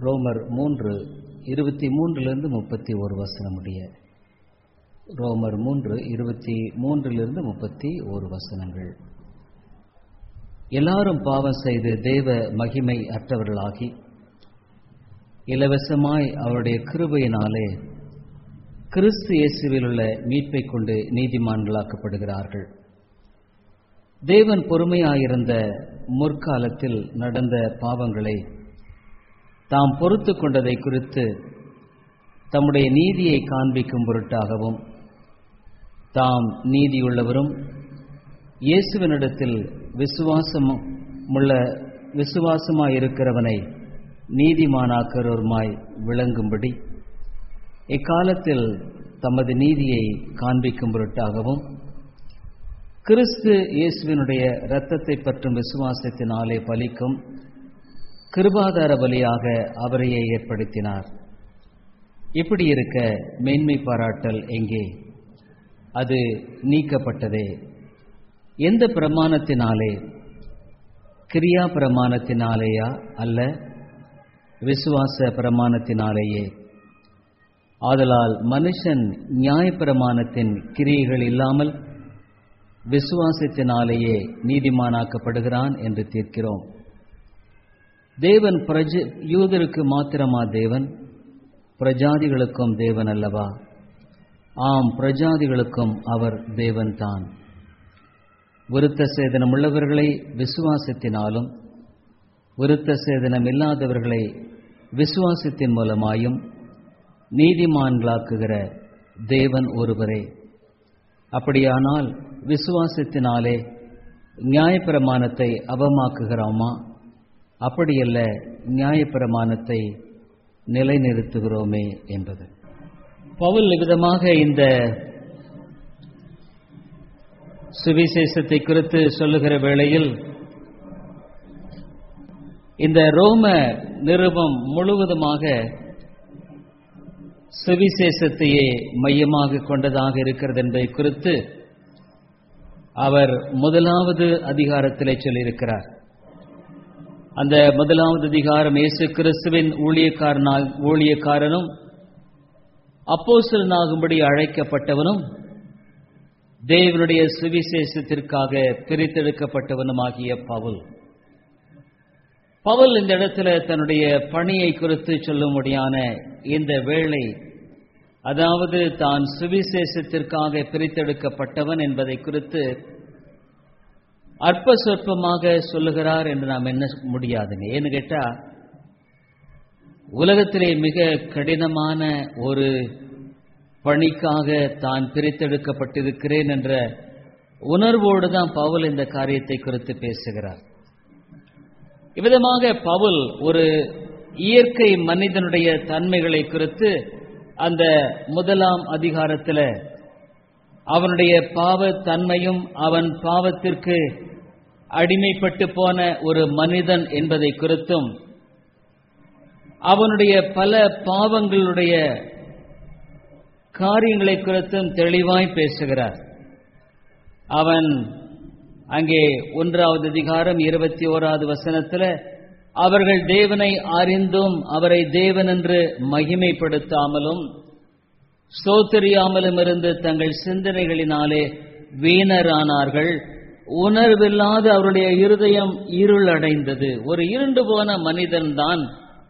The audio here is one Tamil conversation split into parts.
ரோமர் மூன்று இருபத்தி மூன்றிலிருந்து முப்பத்தி ஒரு வசனம் முடிய ரோமர் மூன்று இருபத்தி மூன்றிலிருந்து முப்பத்தி ஒரு வசனங்கள் எல்லாரும் பாவம் செய்து தேவ மகிமை அற்றவர்களாகி இலவசமாய் அவருடைய கிருபையினாலே கிறிஸ்து இயேசுவில் உள்ள மீட்பை கொண்டு நீதிமான்களாக்கப்படுகிறார்கள் தேவன் பொறுமையாயிருந்த முற்காலத்தில் நடந்த பாவங்களை தாம் பொறுத்து கொண்டதை குறித்து தம்முடைய நீதியை காண்பிக்கும் பொருட்டாகவும் தாம் நீதியுள்ளவரும் இயேசுவினிடத்தில் விசுவாசமுள்ள விசுவாசமாயிருக்கிறவனை நீதிமானாக்கிறவருமாய் விளங்கும்படி இக்காலத்தில் தமது நீதியை காண்பிக்கும் பொருட்டாகவும் கிறிஸ்து இயேசுவினுடைய இரத்தத்தை பற்றும் விசுவாசத்தினாலே பலிக்கும் கிருபாதார பலியாக அவரையே ஏற்படுத்தினார் இப்படி இருக்க மேன்மை பாராட்டல் எங்கே அது நீக்கப்பட்டதே எந்த பிரமாணத்தினாலே கிரியா பிரமாணத்தினாலேயா அல்ல விசுவாச பிரமாணத்தினாலேயே ஆதலால் மனுஷன் நியாயப்பிரமாணத்தின் கிரியைகள் இல்லாமல் விசுவாசத்தினாலேயே நீதிமானாக்கப்படுகிறான் என்று தீர்க்கிறோம் தேவன் பிரஜ யூதருக்கு மாத்திரமா தேவன் பிரஜாதிகளுக்கும் தேவன் அல்லவா ஆம் பிரஜாதிகளுக்கும் அவர் தேவன்தான் விருத்த சேதனம் உள்ளவர்களை விசுவாசத்தினாலும் விருத்த சேதனம் இல்லாதவர்களை விசுவாசத்தின் மூலமாயும் நீதிமான்களாக்குகிற தேவன் ஒருவரே அப்படியானால் விசுவாசத்தினாலே நியாயப்பிரமாணத்தை அவமாக்குகிறோமா அப்படியல்ல நியாயப்பிரமாணத்தை நிலைநிறுத்துகிறோமே என்பது பவுல் விதமாக இந்த சுவிசேஷத்தை குறித்து சொல்லுகிற வேளையில் இந்த ரோம நிருபம் முழுவதுமாக சுவிசேஷத்தையே மையமாக கொண்டதாக இருக்கிறது என்பதை குறித்து அவர் முதலாவது அதிகாரத்திலே சொல்லியிருக்கிறார் அந்த முதலாவது அதிகாரம் இயேசு கிறிஸ்துவின் ஊழியக்காரனா ஊழியக்காரனும் அப்போசலனாகும்படி அழைக்கப்பட்டவனும் தேவனுடைய சுவிசேஷத்திற்காக பிரித்தெடுக்கப்பட்டவனுமாகிய பவுல் பவுல் இந்த இடத்துல தன்னுடைய பணியை குறித்து சொல்லும்படியான இந்த வேளை அதாவது தான் சுவிசேஷத்திற்காக பிரித்தெடுக்கப்பட்டவன் என்பதை குறித்து அற்ப சொற்பமாக சொல்லுகிறார் என்று நாம் என்ன முடியாதுங்க ஏன்னு கேட்டா உலகத்திலே மிக கடினமான ஒரு பணிக்காக தான் பிரித்தெடுக்கப்பட்டிருக்கிறேன் என்ற உணர்வோடு தான் பவுல் இந்த காரியத்தை குறித்து பேசுகிறார் இவ்விதமாக பவுல் ஒரு இயற்கை மனிதனுடைய தன்மைகளை குறித்து அந்த முதலாம் அதிகாரத்தில் அவனுடைய பாவ தன்மையும் அவன் பாவத்திற்கு அடிமைப்பட்டு போன ஒரு மனிதன் என்பதை குறித்தும் அவனுடைய பல பாவங்களுடைய காரியங்களை குறித்தும் தெளிவாய் பேசுகிறார் அவன் அங்கே ஒன்றாவது அதிகாரம் இருபத்தி ஓராவது வசனத்தில் அவர்கள் தேவனை அறிந்தும் அவரை தேவன் என்று மகிமைப்படுத்தாமலும் ஸ்தோத்தரியாமலும் இருந்து தங்கள் சிந்தனைகளினாலே வீணரானார்கள் உணர்வில்லாத அவருடைய இருதயம் இருளடைந்தது ஒரு இருண்டு போன மனிதன்தான்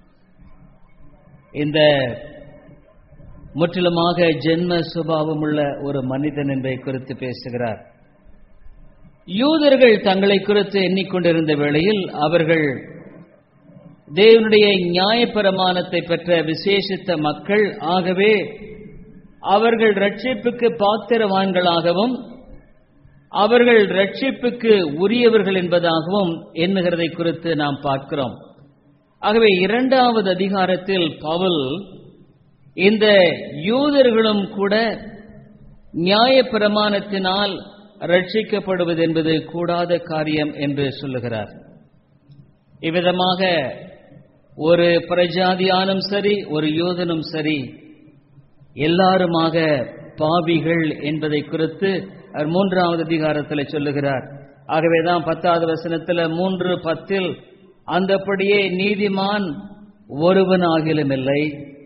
இந்த முற்றிலுமாக ஜென்ம சுபாவம் உள்ள ஒரு மனிதன் என்பதை குறித்து பேசுகிறார் யூதர்கள் தங்களை குறித்து எண்ணிக்கொண்டிருந்த வேளையில் அவர்கள் தேவனுடைய நியாயப்பிரமாணத்தை பெற்ற விசேஷித்த மக்கள் ஆகவே அவர்கள் ரட்சிப்புக்கு பாத்திரவான்களாகவும் அவர்கள் ரட்சிப்புக்கு உரியவர்கள் என்பதாகவும் எண்ணுகிறதை குறித்து நாம் பார்க்கிறோம் ஆகவே இரண்டாவது அதிகாரத்தில் பவுல் இந்த யூதர்களும் கூட நியாய பிரமாணத்தினால் ரட்சிக்கப்படுவது என்பது கூடாத காரியம் என்று சொல்லுகிறார் இவ்விதமாக ஒரு பிரஜாதியானும் சரி ஒரு யூதனும் சரி எல்லாருமாக பாவிகள் என்பதை குறித்து அவர் மூன்றாவது அதிகாரத்தில் சொல்லுகிறார் ஆகவேதான் பத்தாவது வசனத்தில் மூன்று பத்தில் அந்தப்படியே நீதிமான் ஒருவனாகிலும் இல்லை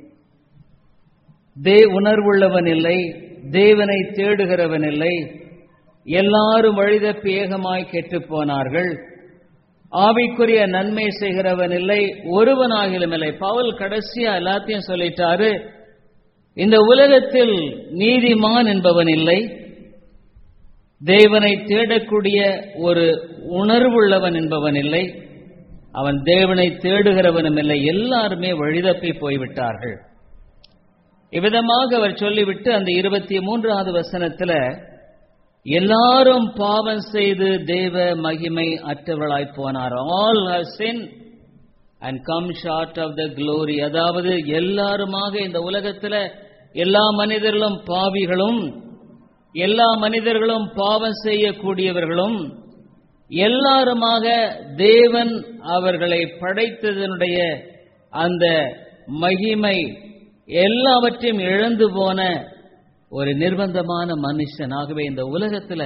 தே உணர்வுள்ளவன் இல்லை தேவனை தேடுகிறவன் இல்லை எல்லாரும் வழிதப்பி ஏகமாய் கெட்டுப் போனார்கள் ஆவிக்குரிய நன்மை செய்கிறவன் இல்லை ஒருவனாகிலும் இல்லை பவுல் கடைசியா எல்லாத்தையும் சொல்லிட்டாரு இந்த உலகத்தில் நீதிமான் என்பவன் இல்லை தேவனை தேடக்கூடிய ஒரு உணர்வுள்ளவன் என்பவன் இல்லை அவன் தேவனை தேடுகிறவனும் இல்லை எல்லாருமே வழிதப்பி போய்விட்டார்கள் இவ்விதமாக அவர் சொல்லிவிட்டு அந்த இருபத்தி மூன்றாவது வசனத்துல எல்லாரும் பாவம் செய்து தேவ மகிமை அற்றவர்களாய் போனார் all sin and come short of the glory அதாவது எல்லாருமாக இந்த உலகத்துல எல்லா மனிதர்களும் பாவிகளும் எல்லா மனிதர்களும் பாவம் செய்யக்கூடியவர்களும் எல்லாருமாக தேவன் அவர்களை படைத்ததனுடைய அந்த மகிமை எல்லாவற்றையும் இழந்து போன ஒரு நிர்பந்தமான மனுஷன் ஆகவே இந்த உலகத்துல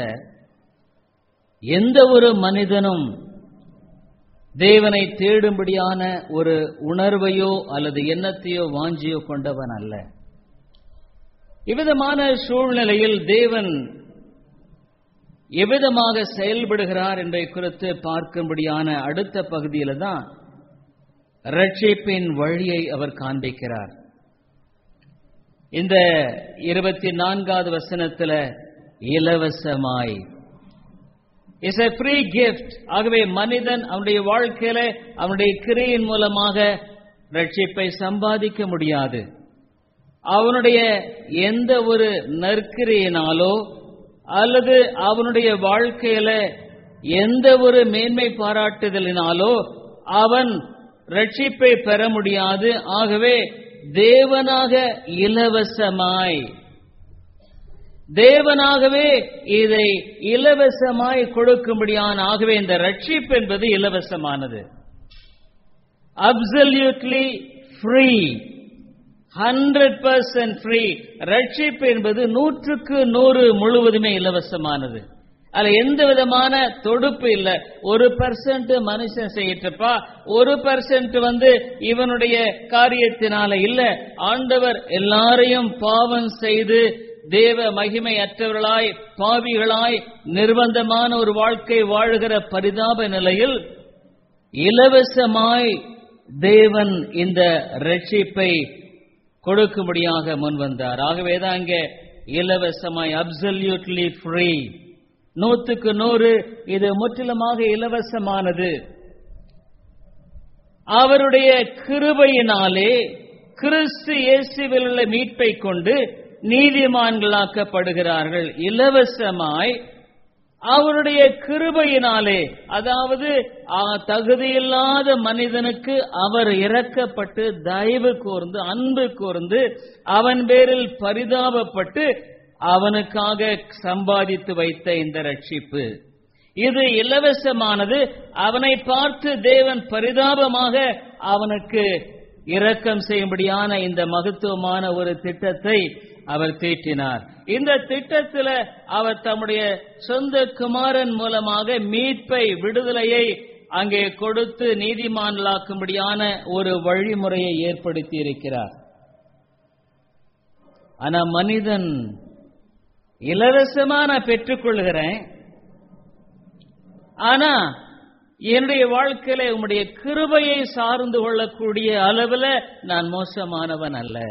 எந்த ஒரு மனிதனும் தேவனை தேடும்படியான ஒரு உணர்வையோ அல்லது எண்ணத்தையோ வாஞ்சியோ கொண்டவன் அல்ல இவ்விதமான சூழ்நிலையில் தேவன் எவ்விதமாக செயல்படுகிறார் என்பதை குறித்து பார்க்கும்படியான அடுத்த பகுதியில தான் ரட்சிப்பின் வழியை அவர் காண்பிக்கிறார் இந்த இருபத்தி நான்காவது வசனத்துல இலவசமாய் இஸ் எ ஃப்ரீ கிஃப்ட் ஆகவே மனிதன் அவனுடைய வாழ்க்கையில அவனுடைய கிரியின் மூலமாக ரட்சிப்பை சம்பாதிக்க முடியாது அவனுடைய எந்த ஒரு நற்கிரியினாலோ அல்லது அவனுடைய வாழ்க்கையில எந்த ஒரு மேன்மை பாராட்டுதலினாலோ அவன் ரட்சிப்பை பெற முடியாது ஆகவே தேவனாக இலவசமாய் தேவனாகவே இதை இலவசமாய் கொடுக்கும்படியான ஆகவே இந்த ரட்சிப்பு என்பது இலவசமானது absolutely free hundred percent free ரட்சிப்பு என்பது நூற்றுக்கு நூறு முழுவதுமே இலவசமானது அதுல எந்த விதமான தொடுப்பு இல்ல ஒரு பர்சன்ட் மனுஷன் செய்யிட்டப்பா ஒரு பர்சன்ட் வந்து இவனுடைய காரியத்தினால இல்ல ஆண்டவர் எல்லாரையும் பாவம் செய்து தேவ மகிமை அற்றவர்களாய் பாவிகளாய் நிர்பந்தமான ஒரு வாழ்க்கை வாழுகிற பரிதாப நிலையில் இலவசமாய் தேவன் இந்த ரட்சிப்பை கொடுக்கும்படியாக முன் வந்தார் ஆகவேதான் இங்கே இலவசமாய் அப்சல்யூட்லி ஃப்ரீ நூத்துக்கு நூறு இது முற்றிலுமாக இலவசமானது அவருடைய கிருபையினாலே கிறிஸ்து இயேசுவில் உள்ள மீட்பை கொண்டு நீதிமான்களாக்கப்படுகிறார்கள் இலவசமாய் அவருடைய கிருபையினாலே அதாவது ஆ, தகுதியில்லாத மனிதனுக்கு அவர் இறக்கப்பட்டு தயவு கூர்ந்து அன்பு கூர்ந்து அவன் பேரில் பரிதாபப்பட்டு அவனுக்காக சம்பாதித்து வைத்த இந்த ரட்சிப்பு இது இலவசமானது அவனை பார்த்து தேவன் பரிதாபமாக அவனுக்கு இரக்கம் செய்யும்படியான இந்த மகத்துவமான ஒரு திட்டத்தை அவர் தீட்டினார் இந்த திட்டத்தில் அவர் தம்முடைய சொந்த குமாரன் மூலமாக மீட்பை விடுதலையை அங்கே கொடுத்து நீதிமான்களாக்கும்படியான ஒரு வழிமுறையை ஏற்படுத்தி இருக்கிறார் ஆனா மனிதன் இலவசமா நான் பெற்றுக்கொள்கிறேன் ஆனா என்னுடைய வாழ்க்கையில உம்முடைய கிருபையை சார்ந்து கொள்ளக்கூடிய அளவுல நான் மோசமானவன் அல்ல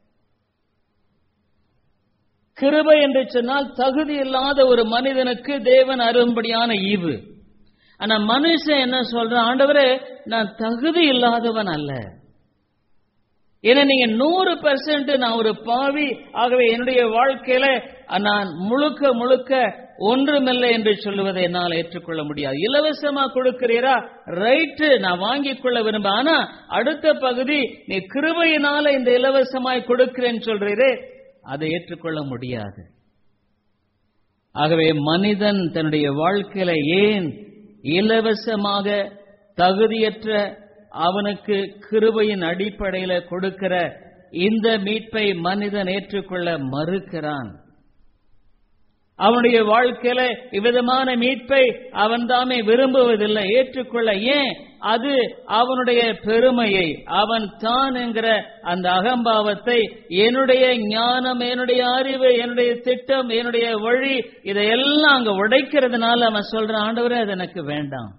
கிருபை என்று சொன்னால் தகுதி இல்லாத ஒரு மனிதனுக்கு தேவன் அரும்படியான ஈவு ஆனா மனுஷன் என்ன சொல்றான் ஆண்டவரே நான் தகுதி இல்லாதவன் அல்ல ஏன்னா நீங்க நூறு பெர்சன்ட் நான் ஒரு பாவி ஆகவே என்னுடைய வாழ்க்கையில நான் முழுக்க முழுக்க ஒன்றுமில்லை என்று சொல்லுவதை என்னால் ஏற்றுக்கொள்ள முடியாது இலவசமா கொடுக்கிறீரா ரைட்டு நான் வாங்கிக் கொள்ள விரும்ப ஆனா அடுத்த பகுதி நீ கிருபையினால இந்த இலவசமாய் கொடுக்கிறேன்னு சொல்றீரே அதை ஏற்றுக்கொள்ள முடியாது ஆகவே மனிதன் தன்னுடைய வாழ்க்கையில ஏன் இலவசமாக தகுதியற்ற அவனுக்கு கிருபையின் அடிப்படையில கொடுக்கிற இந்த மீட்பை மனிதன் ஏற்றுக்கொள்ள மறுக்கிறான் அவனுடைய வாழ்க்கையில இவ்விதமான மீட்பை அவன் தாமே விரும்புவதில்லை ஏற்றுக்கொள்ள ஏன் அது அவனுடைய பெருமையை அவன் தான் என்கிற அந்த அகம்பாவத்தை என்னுடைய ஞானம் என்னுடைய அறிவு என்னுடைய திட்டம் என்னுடைய வழி இதையெல்லாம் அங்க உடைக்கிறதுனால அவன் சொல்றான் ஆண்டவரே அது எனக்கு வேண்டாம்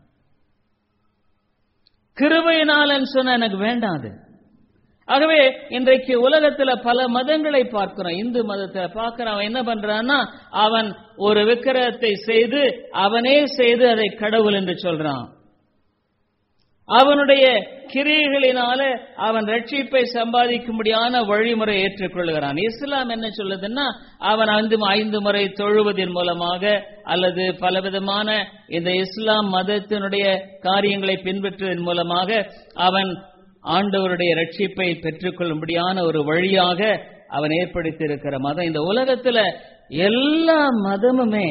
கிருபையினாலன்னு சொன்ன எனக்கு வேண்டாம் அது ஆகவே இன்றைக்கு உலகத்துல பல மதங்களை பார்க்கிறோம் இந்து மதத்தை பார்க்கிறோம் அவன் என்ன பண்றான்னா அவன் ஒரு விக்கிரகத்தை செய்து அவனே செய்து அதை கடவுள் என்று சொல்றான் அவனுடைய கிரியைகளினால அவன் ரட்சிப்பை சம்பாதிக்கும்படியான வழிமுறை ஏற்றுக்கொள்கிறான் இஸ்லாம் என்ன சொல்லுதுன்னா அவன் ஐந்து ஐந்து முறை தொழுவதன் மூலமாக அல்லது பலவிதமான இந்த இஸ்லாம் மதத்தினுடைய காரியங்களை பின்பற்றுவதன் மூலமாக அவன் ஆண்டவருடைய ரட்சிப்பை பெற்றுக்கொள்ளும்படியான ஒரு வழியாக அவன் ஏற்படுத்தி இருக்கிற மதம் இந்த உலகத்துல எல்லா மதமுமே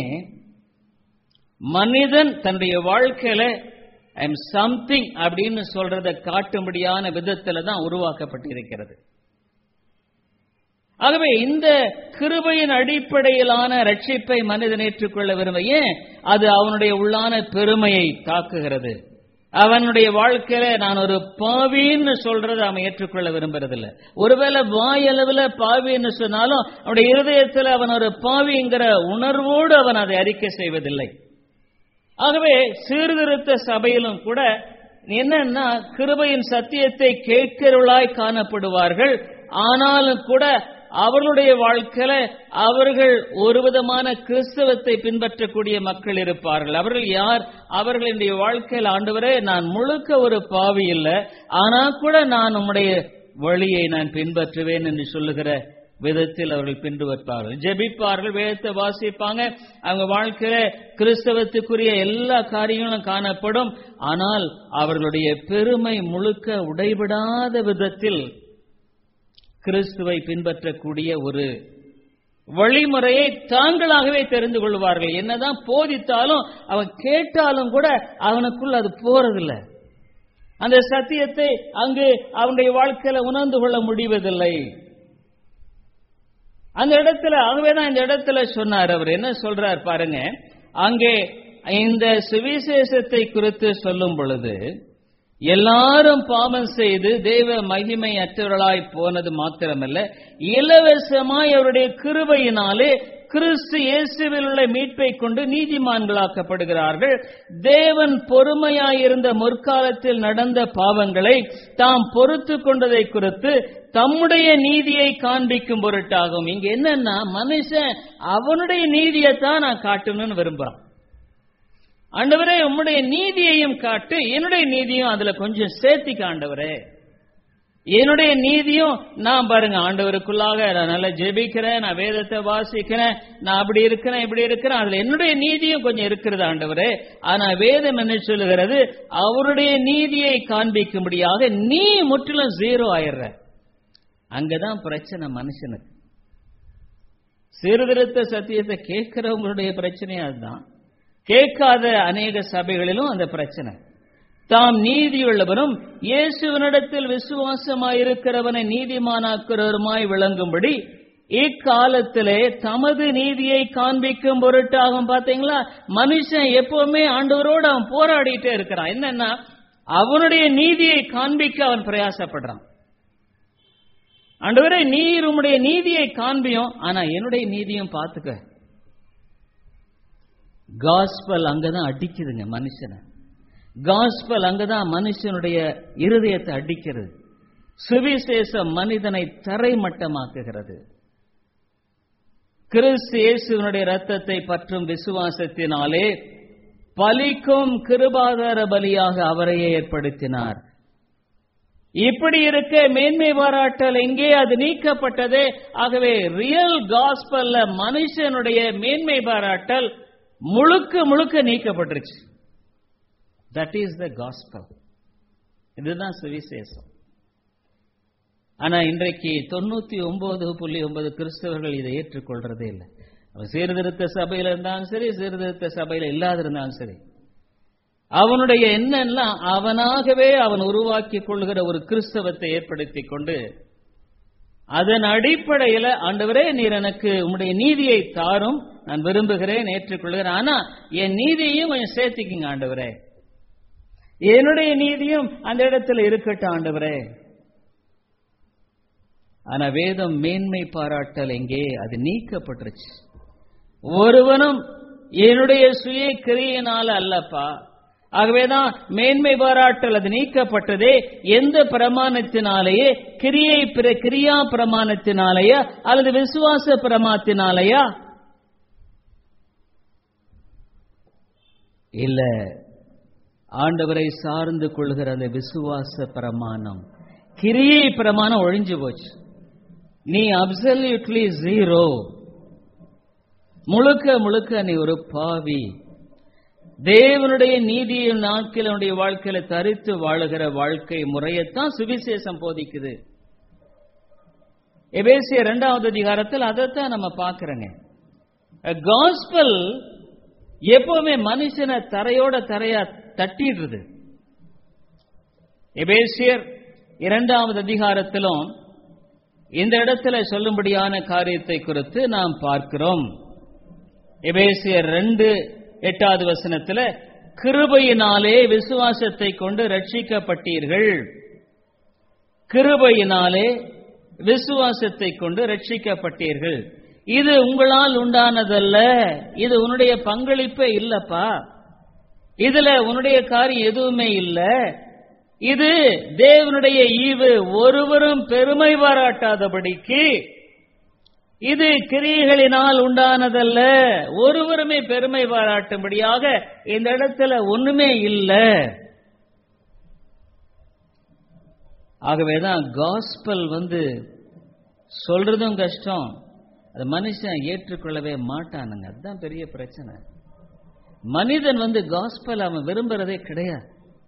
மனிதன் தன்னுடைய வாழ்க்கையில ஐம் சம்திங் அப்படின்னு சொல்றதை காட்டும்படியான விதத்துல தான் உருவாக்கப்பட்டிருக்கிறது ஆகவே இந்த கிருபையின் அடிப்படையிலான ரட்சிப்பை மனிதன் ஏற்றுக்கொள்ள விரும்ப ஏன் அது அவனுடைய உள்ளான பெருமையை தாக்குகிறது அவனுடைய வாழ்க்கையில நான் ஒரு பாவின்னு சொல்றதை அவன் ஏற்றுக்கொள்ள விரும்புறதில்ல ஒருவேளை வாயளவுல பாவின்னு சொன்னாலும் அவனுடைய இருதயத்தில் அவன் ஒரு பாவிங்கிற உணர்வோடு அவன் அதை அறிக்கை செய்வதில்லை ஆகவே சீர்திருத்த சபையிலும் கூட என்னன்னா கிருபையின் சத்தியத்தை கேட்கிறவளாய் காணப்படுவார்கள் ஆனாலும் கூட அவர்களுடைய வாழ்க்கையில அவர்கள் ஒரு விதமான கிறிஸ்தவத்தை பின்பற்றக்கூடிய மக்கள் இருப்பார்கள் அவர்கள் யார் அவர்களுடைய வாழ்க்கையில் ஆண்டவரே நான் முழுக்க ஒரு பாவி இல்லை ஆனா கூட நான் உம்முடைய வழியை நான் பின்பற்றுவேன் என்று சொல்லுகிற விதத்தில் அவர்கள் பின்பற்றுவார்கள் ஜெபிப்பார்கள் வேதத்தை வாசிப்பாங்க அவங்க வாழ்க்கையில கிறிஸ்தவத்துக்குரிய எல்லா காரியங்களும் காணப்படும் ஆனால் அவர்களுடைய பெருமை முழுக்க உடைவிடாத விதத்தில் கிறிஸ்துவை பின்பற்றக்கூடிய ஒரு வழிமுறையை தாங்களாகவே தெரிந்து கொள்வார்கள் என்னதான் போதித்தாலும் அவன் கேட்டாலும் கூட அவனுக்குள் அது போறதில்லை அந்த சத்தியத்தை அங்கு அவனுடைய வாழ்க்கையில உணர்ந்து கொள்ள முடிவதில்லை அந்த இடத்துல ஆகவேதான் இந்த இடத்துல சொன்னார் அவர் என்ன சொல்றார் பாருங்க அங்கே இந்த சுவிசேஷத்தை குறித்து சொல்லும் பொழுது எல்லாரும் பாவம் செய்து தெய்வ மகிமை அற்றவர்களாய் போனது மாத்திரமல்ல இலவசமாய் அவருடைய கிருபையினாலே கிறிஸ்து இயேசுவில் உள்ள மீட்பை கொண்டு நீதிமான்களாக்கப்படுகிறார்கள் தேவன் பொறுமையாயிருந்த முற்காலத்தில் நடந்த பாவங்களை தாம் பொறுத்து கொண்டதை குறித்து தம்முடைய நீதியை காண்பிக்கும் பொருட்டாகும் இங்க என்னன்னா மனுஷன் அவனுடைய நீதியைத்தான் நான் காட்டணும்னு விரும்புறான் ஆண்டவரே உம்முடைய நீதியையும் காட்டு என்னுடைய நீதியும் அதுல கொஞ்சம் சேர்த்திக்க ஆண்டவரே என்னுடைய நீதியும் நான் பாருங்க ஆண்டவருக்குள்ளாக நான் நல்லா ஜெபிக்கிறேன் நான் வேதத்தை வாசிக்கிறேன் நான் அப்படி இருக்கிறேன் இப்படி இருக்கிறேன் அதுல என்னுடைய நீதியும் கொஞ்சம் இருக்கிறது ஆண்டவரே ஆனா வேதம் என்ன சொல்லுகிறது அவருடைய நீதியை காண்பிக்கும்படியாக நீ முற்றிலும் ஜீரோ ஆயிடுற அங்கதான் பிரச்சனை மனுஷனுக்கு சீர்திருத்த சத்தியத்தை கேட்கிறவங்களுடைய பிரச்சனையா அதுதான் கேட்காத அநேக சபைகளிலும் அந்த பிரச்சனை தாம் நீதியுள்ளவரும் இயேசுவனிடத்தில் விசுவாசமாயிருக்கிறவனை நீதிமானாக்கிறவருமாய் விளங்கும்படி இக்காலத்திலே தமது நீதியை காண்பிக்கும் பொருட்டாகும் பாத்தீங்களா மனுஷன் எப்பவுமே ஆண்டவரோடு அவன் போராடிட்டே இருக்கிறான் என்னன்னா அவனுடைய நீதியை காண்பிக்க அவன் பிரயாசப்படுறான் ஆண்டவரே நீர் உம்முடைய நீதியை காண்பியும் ஆனா என்னுடைய நீதியும் பார்த்துக்க காஸ்பல் அங்கதான் அடிக்குதுங்க மனுஷனை காஸ்பல் அங்கதான் மனுஷனுடைய இருதயத்தை அடிக்கிறது சுவிசேஷம் மனிதனை தரைமட்டமாக்குகிறது கிறிஸ்து இயேசுவனுடைய ரத்தத்தை பற்றும் விசுவாசத்தினாலே பலிக்கும் கிருபாதார பலியாக அவரையே ஏற்படுத்தினார் இப்படி இருக்க மேன்மை பாராட்டல் எங்கே அது நீக்கப்பட்டதே ஆகவே ரியல் காஸ்பல்ல மனுஷனுடைய மேன்மை பாராட்டல் முழுக்க முழுக்க நீக்கப்பட்டுருச்சு தட் இஸ் த காஸ்பல் இதுதான் சுவிசேஷம் ஆனா இன்றைக்கு தொண்ணூத்தி ஒன்பது புள்ளி ஒன்பது கிறிஸ்தவர்கள் இதை ஏற்றுக்கொள்றதே இல்லை அவன் சீர்திருத்த சபையில இருந்தாலும் சரி சீர்திருத்த சபையில இல்லாத இருந்தாலும் சரி அவனுடைய எண்ணெல்லாம் அவனாகவே அவன் உருவாக்கி கொள்கிற ஒரு கிறிஸ்தவத்தை ஏற்படுத்தி கொண்டு அதன் அடிப்படையில ஆண்டவரே நீர் எனக்கு உம்முடைய நீதியை தாரும் நான் விரும்புகிறேன் ஏற்றுக்கொள்கிறேன் ஆனா என் நீதியையும் கொஞ்சம் சேர்த்திக்கிங்க ஆண்டவரே என்னுடைய நீதியும் அந்த இடத்துல இருக்கட்டும் ஆண்டவரே ஆனா வேதம் மேன்மை பாராட்டல் எங்கே அது நீக்கப்பட்டுருச்சு ஒருவனும் என்னுடைய சுய கிரியையினால அல்லப்பா ஆகவேதான் மேன்மை பாராட்டல் அது நீக்கப்பட்டதே எந்த பிரமாணத்தினாலேயே கிரியை பிர கிரியா பிரமாணத்தினாலேயா அல்லது விசுவாச பிரமாணத்தினாலேயா இல்ல ஆண்டவரை சார்ந்து கொள்கிற அந்த விசுவாச பிரமாணம் கிரியை பிரமாணம் ஒழிஞ்சு போச்சு நீ அப்சல்யூட்லி ஜீரோ முழுக்க முழுக்க நீ ஒரு பாவி தேவனுடைய நீதியின் நாட்கள் உன்னுடைய வாழ்க்கையில தரித்து வாழுகிற வாழ்க்கை முறையைத்தான் சுவிசேஷம் போதிக்குது எபேசிய இரண்டாவது அதிகாரத்தில் அதைத்தான் நம்ம பார்க்கிறோங்க காஸ்பல் எப்பவுமே மனுஷனை தரையோட தரையா தட்டிடுறது எபேசியர் இரண்டாவது அதிகாரத்திலும் இந்த இடத்துல சொல்லும்படியான காரியத்தை குறித்து நாம் பார்க்கிறோம் எபேசியர் ரெண்டு எட்டாவது வசனத்துல கிருபையினாலே விசுவாசத்தை கொண்டு ரட்சிக்கப்பட்டீர்கள் கிருபையினாலே விசுவாசத்தை கொண்டு ரட்சிக்கப்பட்டீர்கள் இது உங்களால் உண்டானதல்ல இது உன்னுடைய பங்களிப்பே இல்லப்பா இதுல உன்னுடைய காரியம் எதுவுமே இல்ல இது தேவனுடைய ஈவு ஒருவரும் பெருமை பாராட்டாதபடிக்கு இது கிரியைகளினால் உண்டானதல்ல ஒருவருமே பெருமை பாராட்டும்படியாக இந்த இடத்துல ஒண்ணுமே இல்ல ஆகவேதான் காஸ்பல் வந்து சொல்றதும் கஷ்டம் அது மனுஷன் ஏற்றுக்கொள்ளவே மாட்டானுங்க அதுதான் பெரிய பிரச்சனை மனிதன் வந்து காஸ்பல் அவன் விரும்புறதே கிடையாது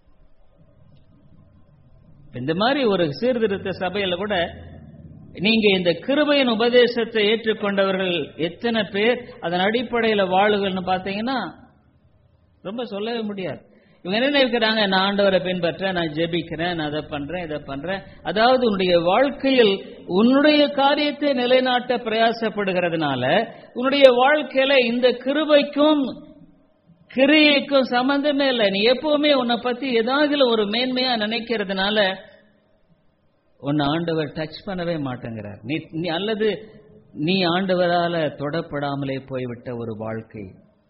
இந்த மாதிரி ஒரு சீர்திருத்த சபையில கூட நீங்க இந்த கிருபையின் உபதேசத்தை ஏற்றுக்கொண்டவர்கள் எத்தனை பேர் அதன் அடிப்படையில் வாழுகள்னு பார்த்தீங்கன்னா ரொம்ப சொல்லவே முடியாது இவங்க என்ன நினைக்கிறாங்க நான் ஆண்டவரை பின்பற்றேன் நான் ஜெபிக்கிறேன் நான் அதை பண்றேன் இதை பண்றேன் அதாவது உன்னுடைய வாழ்க்கையில் உன்னுடைய காரியத்தை நிலைநாட்ட பிரயாசப்படுகிறதுனால உன்னுடைய வாழ்க்கையில இந்த கிருபைக்கும் கிரியைக்கும் சம்பந்தமே இல்லை நீ எப்பவுமே உன்னை பத்தி ஏதாவது ஒரு மேன்மையா நினைக்கிறதுனால உன்னை ஆண்டவர் டச் பண்ணவே மாட்டேங்கிறார் நீ நீ அல்லது நீ ஆண்டவரால தொடப்படாமலே போய்விட்ட ஒரு வாழ்க்கை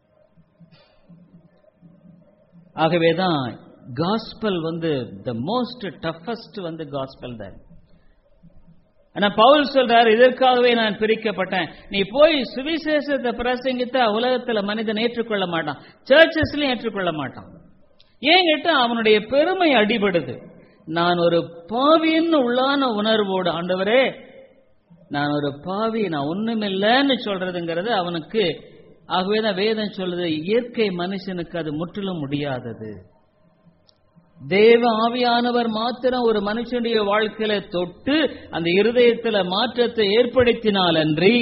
ஆகவேதான் காஸ்பல் வந்து த மோஸ்ட் டஃபஸ்ட் வந்து காஸ்பல் தான் ஆனா பவுல் சொல்றாரு இதற்காகவே நான் பிரிக்கப்பட்டேன் நீ போய் சுவிசேஷத்தை பிரசங்கித்த உலகத்துல மனிதன் ஏற்றுக்கொள்ள மாட்டான் சர்ச்சஸ்லயும் ஏற்றுக்கொள்ள மாட்டான் ஏன் கேட்டா அவனுடைய பெருமை அடிபடுது நான் ஒரு பாவின்னு உள்ளான உணர்வோடு ஆண்டவரே நான் ஒரு பாவி நான் ஒண்ணுமில்லைன்னு சொல்றதுங்கிறது அவனுக்கு ஆகவேதான் வேதம் சொல்லுது இயற்கை மனுஷனுக்கு அது முற்றிலும் முடியாதது தேவ ஆவியானவர் மாத்திரம் ஒரு மனுஷனுடைய வாழ்க்கையில தொட்டு அந்த இருதயத்துல மாற்றத்தை ஏற்படுத்தினால் அன்றி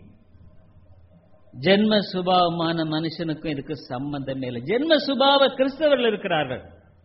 ஜென்ம சுபாவமான மனுஷனுக்கும் இதுக்கு சம்பந்தம் இல்லை ஜென்ம சுபாவ கிறிஸ்தவர்கள் இருக்கிறார்கள்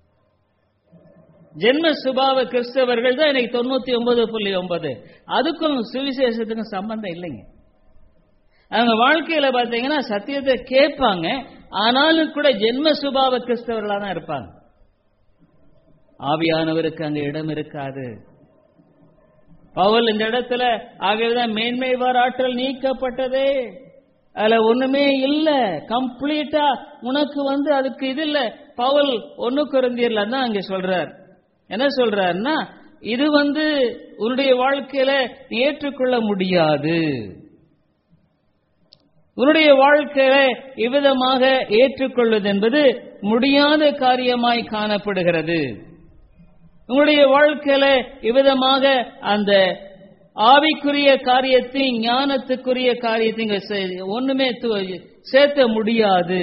ஜென்ம சுபாவ கிறிஸ்தவர்கள் தான் இன்னைக்கு தொண்ணூத்தி ஒன்பது புள்ளி ஒன்பது அதுக்கும் சுவிசேஷத்துக்கும் சம்பந்தம் இல்லைங்க அவங்க வாழ்க்கையில பாத்தீங்கன்னா சத்தியத்தை கேட்பாங்க ஆனாலும் கூட ஜென்ம சுபாவ கிறிஸ்தவர்களா தான் இருப்பாங்க ஆவியானவருக்கு அங்க இடம் இருக்காது பவுல் இந்த இடத்துல ஆகவேதான் மேன்மை ஆற்றல் நீக்கப்பட்டதே அதுல ஒண்ணுமே இல்ல கம்ப்ளீட்டா உனக்கு வந்து அதுக்கு இது இல்ல பவுல் ஒண்ணு குறைந்தீர்ல தான் அங்க சொல்றார் என்ன சொல்றாருன்னா இது வந்து உன்னுடைய வாழ்க்கையில நீ ஏற்றுக்கொள்ள முடியாது உன்னுடைய வாழ்க்கையில இவ்விதமாக ஏற்றுக்கொள்வது என்பது முடியாத காரியமாய் காணப்படுகிறது உங்களுடைய வாழ்க்கையில இவ்விதமாக அந்த ஆவிக்குரிய காரியத்தை ஞானத்துக்குரிய காரியத்தை ஒண்ணுமே சேர்த்த முடியாது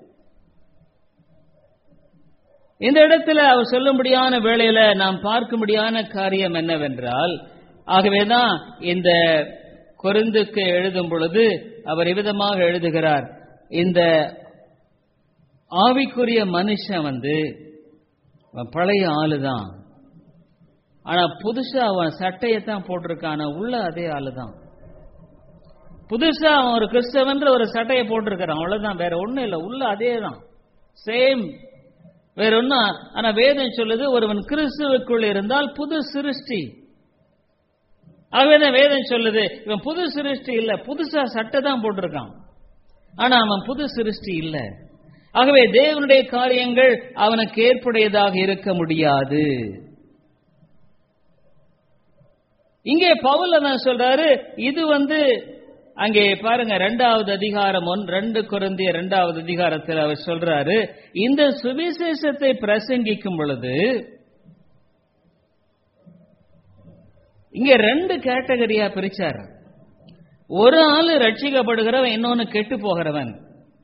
இந்த இடத்துல அவர் சொல்லும்படியான வேளையில நாம் பார்க்கும்படியான காரியம் என்னவென்றால் ஆகவேதான் இந்த கொருந்துக்கு எழுதும் பொழுது அவர் இவ்விதமாக எழுதுகிறார் இந்த ஆவிக்குரிய மனுஷன் வந்து பழைய ஆளுதான் ஆனா புதுசா அவன் சட்டையை தான் போட்டிருக்கான் ஆனா உள்ள அதே ஆளு தான் புதுசா அவன் ஒரு கிறிஸ்தவன்ற ஒரு சட்டையை போட்டிருக்கிறான் அவ்வளவுதான் வேற ஒண்ணும் இல்லை உள்ள அதே தான் சேம் வேற ஒன்னும் ஆனா வேதம் சொல்லுது ஒருவன் கிறிஸ்துவுக்குள் இருந்தால் புது சிருஷ்டி ஆகவே வேதம் சொல்லுது இவன் புது சிருஷ்டி இல்ல புதுசா சட்டை தான் போட்டிருக்கான் ஆனா அவன் புது சிருஷ்டி இல்ல ஆகவே தேவனுடைய காரியங்கள் அவனுக்கு ஏற்புடையதாக இருக்க முடியாது இங்கே பவுல் தான் சொல்றாரு இது வந்து அங்கே பாருங்க ரெண்டாவது அதிகாரம் ஒன் ரெண்டு குருந்திய ரெண்டாவது அதிகாரத்தில் அவர் சொல்றாரு இந்த சுவிசேஷத்தை பிரசங்கிக்கும் பொழுது இங்க ரெண்டு கேட்டகரியா பிரிச்சார் ஒரு ஆளு ரட்சிக்கப்படுகிறவன் இன்னொன்னு கெட்டு போகிறவன்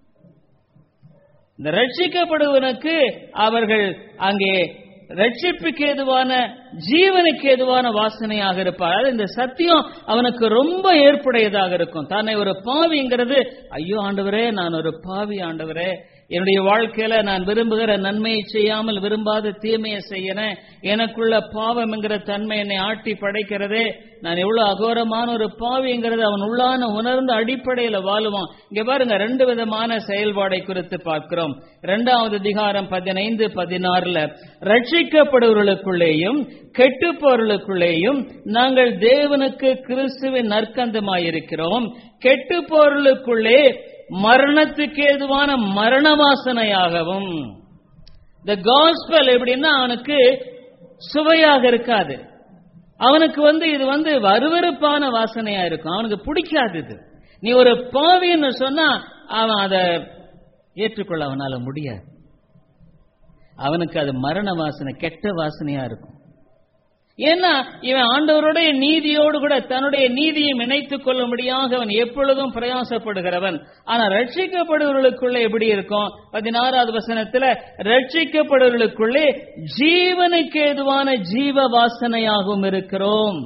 இந்த ரட்சிக்கப்படுவனுக்கு அவர்கள் அங்கே ரட்சிப்புக்கு ஏதுவான ஜீவனுக்கு ஏதுவான வாசனையாக இருப்பார் அதாவது இந்த சத்தியம் அவனுக்கு ரொம்ப ஏற்புடையதாக இருக்கும் தன்னை ஒரு பாவிங்கிறது ஐயோ ஆண்டவரே நான் ஒரு பாவி ஆண்டவரே என்னுடைய வாழ்க்கையில நான் விரும்புகிற நன்மையை செய்யாமல் விரும்பாத தீமையை செய்யறேன் எனக்குள்ள பாவம் என்கிற தன்மை என்னை ஆட்டி படைக்கிறதே நான் எவ்வளவு அகோரமான ஒரு பாவிங்கிறது அவன் உள்ளான உணர்ந்த அடிப்படையில வாழுவான் இங்க பாருங்க ரெண்டு விதமான செயல்பாடை குறித்து பார்க்கிறோம் இரண்டாவது அதிகாரம் பதினைந்து பதினாறுல ரட்சிக்கப்படுவர்களுக்குள்ளேயும் கெட்டுப்போர்களுக்குள்ளேயும் நாங்கள் தேவனுக்கு கிறிஸ்துவின் நற்கந்தமாயிருக்கிறோம் கெட்டுப்போர்களுக்குள்ளே மரணத்துக்கு ஏதுவான மரண வாசனையாகவும் இந்த காஸ்பல் எப்படின்னா அவனுக்கு சுவையாக இருக்காது அவனுக்கு வந்து இது வந்து வருவருப்பான வாசனையா இருக்கும் அவனுக்கு பிடிக்காது இது நீ ஒரு பாவின்னு சொன்னா அவன் அதை ஏற்றுக்கொள்ள அவனால முடியாது அவனுக்கு அது மரண வாசனை கெட்ட வாசனையா இருக்கும் ஏன்னா இவன் ஆண்டவருடைய நீதியோடு கூட தன்னுடைய நீதியை இணைத்துக் கொள்ளும்படியாக அவன் எப்பொழுதும் பிரயாசப்படுகிறவன் ஆனா ரட்சிக்கப்படுவர்களுக்குள்ளே எப்படி இருக்கும் பதினாறாவது வசனத்துல ரட்சிக்கப்படுவர்களுக்குள்ளே ஜீவனுக்கு ஏதுவான ஜீவ வாசனையாகவும் இருக்கிறோம்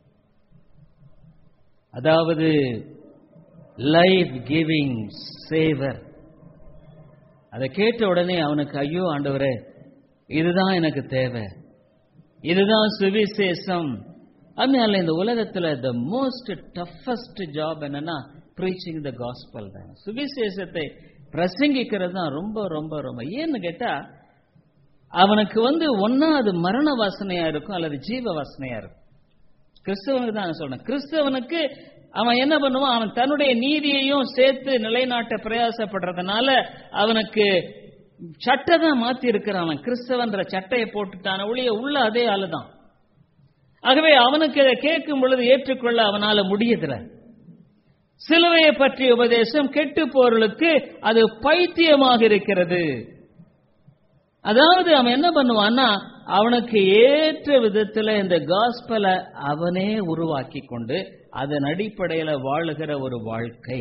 அதாவது லைஃப் கிவிங் சேவர் அதை கேட்ட உடனே அவனுக்கு ஐயோ ஆண்டவரே இதுதான் எனக்கு தேவை இதுதான் சுவிசேஷம் அதனால இந்த உலகத்துல த மோஸ்ட் டஃபஸ்ட் ஜாப் என்னன்னா ப்ரீச்சிங் த காஸ்பல் தான் சுவிசேஷத்தை பிரசங்கிக்கிறது தான் ரொம்ப ரொம்ப ரொம்ப ஏன்னு கேட்டா அவனுக்கு வந்து ஒன்னா அது மரண வாசனையா இருக்கும் அல்லது ஜீவ வாசனையா இருக்கும் கிறிஸ்தவனுக்கு தான் சொல்றேன் கிறிஸ்தவனுக்கு அவன் என்ன பண்ணுவான் அவன் தன்னுடைய நீதியையும் சேர்த்து நிலைநாட்ட பிரயாசப்படுறதுனால அவனுக்கு சட்டை தான் மாத்தி இருக்கிறான் அவன் கிறிஸ்தவன்ற சட்டையை போட்டுட்டான ஒளிய உள்ள அதே ஆளுதான் ஆகவே அவனுக்கு இதை கேட்கும் பொழுது ஏற்றுக்கொள்ள அவனால முடியதில்ல சிலுவையை பற்றிய உபதேசம் கெட்டு போர்களுக்கு அது பைத்தியமாக இருக்கிறது அதாவது அவன் என்ன பண்ணுவான்னா அவனுக்கு ஏற்ற விதத்துல இந்த காஸ்பலை அவனே உருவாக்கி கொண்டு அதன் அடிப்படையில வாழுகிற ஒரு வாழ்க்கை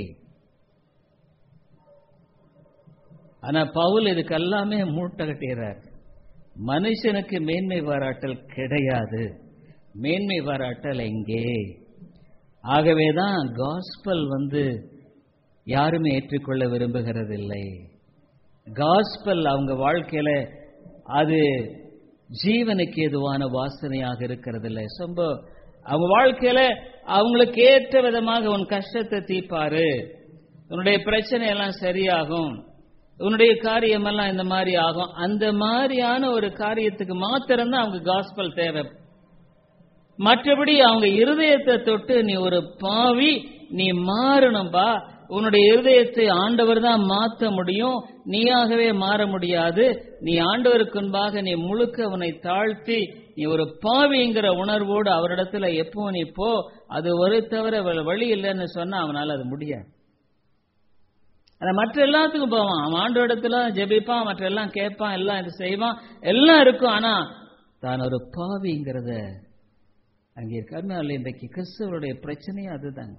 ஆனா பவுல் இதுக்கு எல்லாமே மூட்டை கட்டுகிறார் மனுஷனுக்கு மேன்மை பாராட்டல் கிடையாது மேன்மை பாராட்டல் எங்கே ஆகவேதான் காஸ்பல் வந்து யாருமே ஏற்றுக்கொள்ள விரும்புகிறதில்லை காஸ்பல் அவங்க வாழ்க்கையில அது ஜீவனுக்கு எதுவான வாசனையாக இருக்கிறதில்லை ரொம்ப அவங்க வாழ்க்கையில அவங்களுக்கு ஏற்ற விதமாக உன் கஷ்டத்தை தீப்பாரு உன்னுடைய பிரச்சனை எல்லாம் சரியாகும் உன்னுடைய காரியம் எல்லாம் இந்த மாதிரி ஆகும் அந்த மாதிரியான ஒரு காரியத்துக்கு மாத்திரம்தான் அவங்க காஸ்பல் தேவை மற்றபடி அவங்க இருதயத்தை தொட்டு நீ ஒரு பாவி நீ மாறணும்பா உன்னுடைய இருதயத்தை ஆண்டவர் தான் மாற்ற முடியும் நீயாகவே மாற முடியாது நீ ஆண்டவருக்கு முன்பாக நீ முழுக்க அவனை தாழ்த்தி நீ ஒரு பாவிங்கிற உணர்வோடு அவரிடத்துல எப்போ நீ போ அது ஒரு தவிர வழி இல்லைன்னு சொன்னா அவனால அது முடியாது ஆனா மற்ற எல்லாத்துக்கும் போவான் அவன் ஆண்டு இடத்துல ஜெபிப்பான் மற்ற எல்லாம் கேட்பான் எல்லாம் இது செய்வான் எல்லாம் இருக்கும் ஆனா தான் ஒரு பாவிங்கிறத அங்கே இருக்காரு இன்றைக்கு கிறிஸ்தவருடைய பிரச்சனையே அதுதாங்க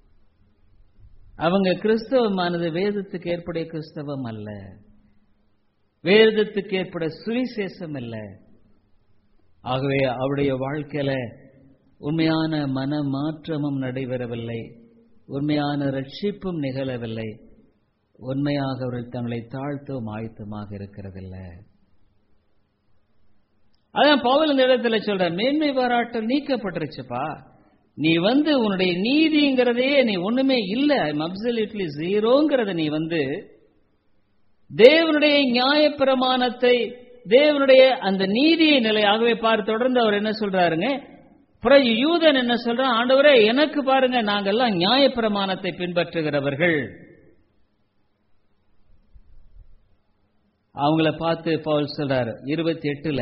அவங்க கிறிஸ்தவமானது வேதத்துக்கு ஏற்புடைய கிறிஸ்தவம் அல்ல வேதத்துக்கு ஏற்பட சுவிசேஷம் அல்ல ஆகவே அவருடைய வாழ்க்கையில உண்மையான மன மாற்றமும் நடைபெறவில்லை உண்மையான ரட்சிப்பும் நிகழவில்லை உண்மையாக அவர்கள் தங்களை தாழ்த்தும் ஆயத்தமாக இருக்கிறதில்லை அதான் பவுல் இந்த இடத்துல சொல்ற மேன்மை பாராட்டல் நீக்கப்பட்டுருச்சுப்பா நீ வந்து உன்னுடைய நீதிங்கிறதே நீ ஒண்ணுமே இல்ல அப்சல்யூட்லி ஜீரோங்கிறத நீ வந்து தேவனுடைய நியாயப்பிரமாணத்தை தேவனுடைய அந்த நீதியை நிலையாகவே பார்த்து தொடர்ந்து அவர் என்ன சொல்றாருங்க பிறகு யூதன் என்ன சொல்றான் ஆண்டவரே எனக்கு பாருங்க நாங்கெல்லாம் நியாயப்பிரமாணத்தை பின்பற்றுகிறவர்கள் அவங்கள பார்த்து பவுல் சொல்றாரு இருபத்தி எட்டுல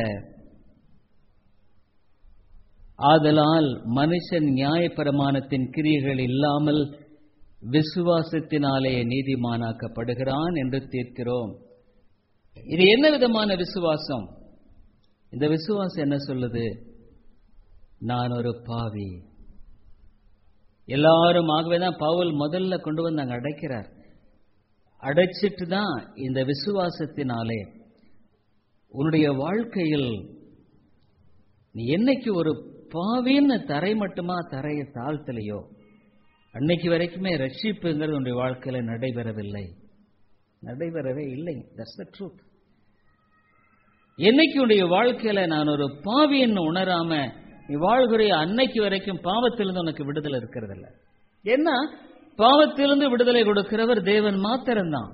ஆதலால் மனுஷன் நியாயப்பிரமாணத்தின் கிரியைகள் இல்லாமல் விசுவாசத்தினாலே நீதிமானாக்கப்படுகிறான் என்று தீர்க்கிறோம் இது என்ன விதமான விசுவாசம் இந்த விசுவாசம் என்ன சொல்லுது நான் ஒரு பாவி எல்லாரும் ஆகவே தான் பவுல் முதல்ல கொண்டு வந்து அங்க அடைக்கிறார் அடைச்சிட்டு தான் இந்த விசுவாசத்தினாலே உன்னுடைய வாழ்க்கையில் நீ என்னைக்கு ஒரு பாவின்னு தரை மட்டுமா தரையை தாழ்த்தலையோ அன்னைக்கு வரைக்குமே ரட்சிப்புங்கிறது உன்னுடைய வாழ்க்கையில நடைபெறவில்லை நடைபெறவே இல்லை தட்ஸ் த ட்ரூத் என்னைக்கு உன்னுடைய வாழ்க்கையில நான் ஒரு பாவின்னு உணராம நீ வாழ்கிற அன்னைக்கு வரைக்கும் பாவத்திலிருந்து உனக்கு விடுதலை இருக்கிறதில்ல ஏன்னா பாவத்திலிருந்து விடுதலை கொடுக்கிறவர் தேவன் மாத்திரம்தான்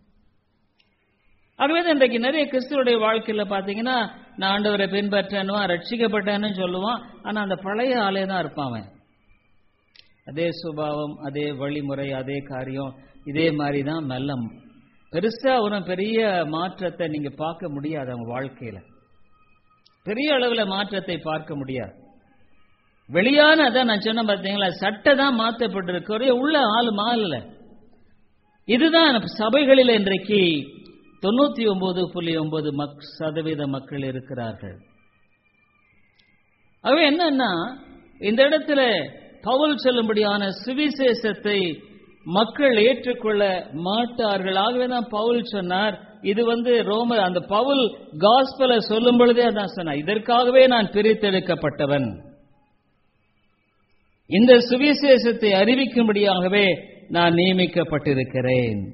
ஆகவே இன்றைக்கு நிறைய கிறிஸ்துவனுடைய வாழ்க்கையில பாத்தீங்கன்னா நான் ஆண்டவரை பின்பற்றனுவான் ரட்சிக்கப்பட்டேன்னு சொல்லுவான் ஆனா அந்த பழைய ஆளே தான் இருப்பான் அவன் அதே சுபாவம் அதே வழிமுறை அதே காரியம் இதே மாதிரி தான் மெல்லம் பெருசா ஒரு பெரிய மாற்றத்தை நீங்க பார்க்க முடியாது அவங்க வாழ்க்கையில பெரிய அளவுல மாற்றத்தை பார்க்க முடியாது வெளியான அதான் நான் சொன்ன பார்த்தீங்களா சட்டை தான் மாற்றப்பட்டிருக்கு ஒரே உள்ள ஆள் மாறல இதுதான் சபைகளில் இன்றைக்கு தொண்ணூத்தி ஒன்பது புள்ளி ஒன்பது மக் சதவீத மக்கள் இருக்கிறார்கள் ஆகவே என்னன்னா இந்த இடத்துல பவுல் சொல்லும்படியான சுவிசேஷத்தை மக்கள் ஏற்றுக்கொள்ள மாட்டார்கள் ஆகவே தான் பவுல் சொன்னார் இது வந்து ரோம அந்த பவுல் காஸ்பல சொல்லும் பொழுதே அதான் சொன்னார் இதற்காகவே நான் பிரித்தெடுக்கப்பட்டவன் இந்த சுவிசேஷத்தை அறிவிக்கும்படியாகவே நான் நியமிக்கப்பட்டிருக்கிறேன்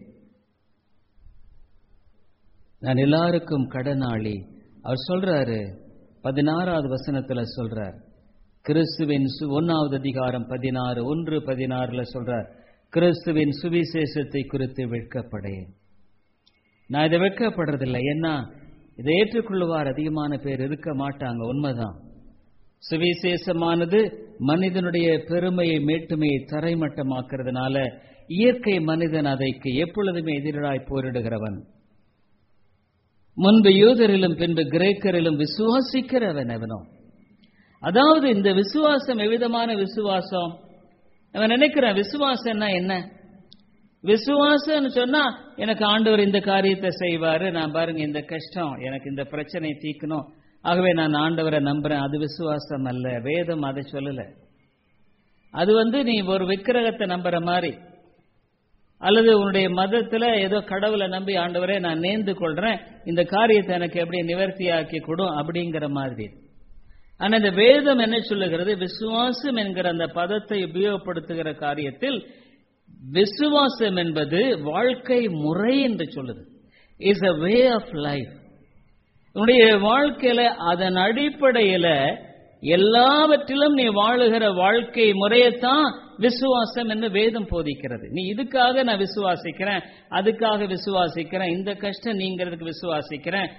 நான் எல்லாருக்கும் கடனாளி அவர் சொல்றாரு பதினாறாவது வசனத்துல சொல்றார் கிறிஸ்துவின் ஒன்னாவது அதிகாரம் பதினாறு ஒன்று பதினாறுல சொல்றார் கிறிஸ்துவின் சுவிசேஷத்தை குறித்து வெட்கப்படேன் நான் இதை வெட்கப்படுறதில்லை ஏன்னா இதை ஏற்றுக்கொள்ளுவார் அதிகமான பேர் இருக்க மாட்டாங்க உண்மைதான் சுவிசேஷமானது மனிதனுடைய பெருமையை மேட்டுமையை தரைமட்டமாக்குறதுனால இயற்கை மனிதன் அதைக்கு எப்பொழுதுமே எதிராய் போரிடுகிறவன் முன்பு யூதரிலும் பின்பு கிரேக்கரிலும் விசுவாசிக்கிறவன் அவனும் அதாவது இந்த விசுவாசம் எவ்விதமான விசுவாசம் அவன் நினைக்கிறான் விசுவாசம்னா என்ன விசுவாசம்னு சொன்னா எனக்கு ஆண்டவர் இந்த காரியத்தை செய்வாரு நான் பாருங்க இந்த கஷ்டம் எனக்கு இந்த பிரச்சனை தீக்கணும் ஆகவே நான் ஆண்டவரை நம்புறேன் அது விசுவாசம் அல்ல வேதம் அதை சொல்லல அது வந்து நீ ஒரு விக்கிரகத்தை நம்புற மாதிரி அல்லது உன்னுடைய மதத்துல ஏதோ கடவுளை நம்பி ஆண்டவரே நான் நேர்ந்து கொள்றேன் இந்த காரியத்தை எனக்கு எப்படி நிவர்த்தியாக்கி கொடும் அப்படிங்கிற மாதிரி ஆனா இந்த வேதம் என்ன சொல்லுகிறது விசுவாசம் என்கிற அந்த பதத்தை உபயோகப்படுத்துகிற காரியத்தில் விசுவாசம் என்பது வாழ்க்கை முறை என்று சொல்லுது is a way of life உன்னுடைய வாழ்க்கையில அதன் அடிப்படையில எல்லாவற்றிலும் நீ வாழுகிற வாழ்க்கை முறையத்தான் விசுவாசம் என்று வேதம் போதிக்கிறது நீ இதுக்காக நான் விசுவாசிக்கிறேன் அதுக்காக விசுவாசிக்கிறேன் இந்த கஷ்டம் நீங்கிறதுக்கு விசுவாசிக்கிறேன்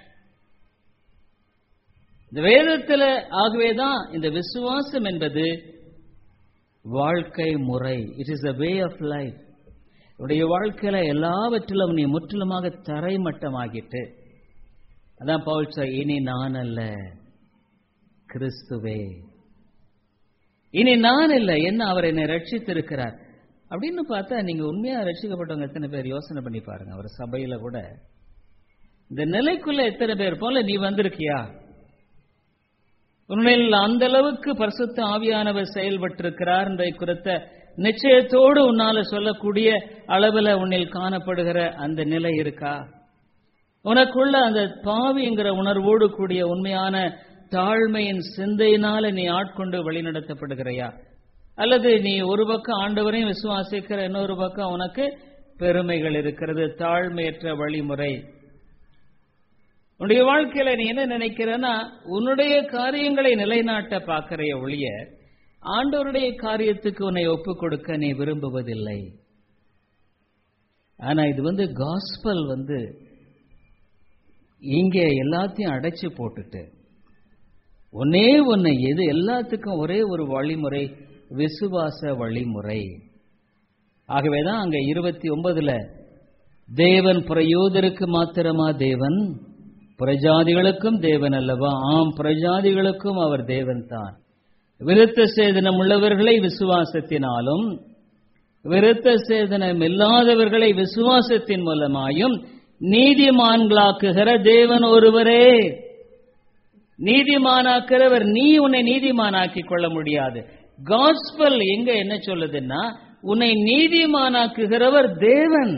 இந்த வேதத்துல ஆகவேதான் இந்த விசுவாசம் என்பது வாழ்க்கை முறை it is a way of life உடைய வாழ்க்கையில எல்லாவற்றிலும் நீ முற்றிலுமாக தரைமட்டமாகிட்டு அதான் பவுல் சார் இனி நான் அல்ல கிறிஸ்துவே இனி நான் இல்லை என்ன அவர் என்னை ரட்சித்திருக்கிறார் அப்படின்னு பார்த்தா நீங்க உண்மையா ரட்சிக்கப்பட்டவங்க எத்தனை பேர் யோசனை பண்ணி பாருங்க அவர் சபையில கூட இந்த நிலைக்குள்ள எத்தனை பேர் போல நீ வந்திருக்கியா உண்மையில் அந்த அளவுக்கு பரிசுத்த ஆவியானவர் செயல்பட்டிருக்கிறார் என்பதை குறித்த நிச்சயத்தோடு உன்னால சொல்லக்கூடிய அளவுல உன்னில் காணப்படுகிற அந்த நிலை இருக்கா உனக்குள்ள அந்த பாவிங்கிற உணர்வோடு கூடிய உண்மையான தாழ்மையின் சிந்தையினால நீ ஆட்கொண்டு வழிநடத்தப்படுகிறையா அல்லது நீ ஒரு பக்கம் ஆண்டவரையும் விசுவாசிக்கிற இன்னொரு பக்கம் உனக்கு பெருமைகள் இருக்கிறது தாழ்மையற்ற வழிமுறை உன்னுடைய வாழ்க்கையில நீ என்ன நினைக்கிறன்னா உன்னுடைய காரியங்களை நிலைநாட்ட பார்க்கிறைய ஒழிய ஆண்டவருடைய காரியத்துக்கு உன்னை ஒப்புக் கொடுக்க நீ விரும்புவதில்லை ஆனா இது வந்து காஸ்பல் வந்து இங்கே எல்லாத்தையும் அடைச்சு போட்டுட்டு ஒன்னே ஒன்னு எது எல்லாத்துக்கும் ஒரே ஒரு வழிமுறை விசுவாச வழிமுறை ஆகவேதான் அங்க இருபத்தி ஒன்பதுல தேவன் பிரயோதருக்கு மாத்திரமா தேவன் புறஜாதிகளுக்கும் தேவன் அல்லவா ஆம் புறஜாதிகளுக்கும் அவர் தேவன் தான் விருத்த சேதனம் உள்ளவர்களை விசுவாசத்தினாலும் விருத்த சேதனம் இல்லாதவர்களை விசுவாசத்தின் மூலமாயும் நீதிமான்களாக்குகிற தேவன் ஒருவரே நீதிமானாக்கிறவர் நீ உன்னை நீதிமானாக்கிக் கொள்ள முடியாது காஸ்பல் எங்க என்ன சொல்லுதுன்னா உன்னை நீதிமானாக்குகிறவர் தேவன்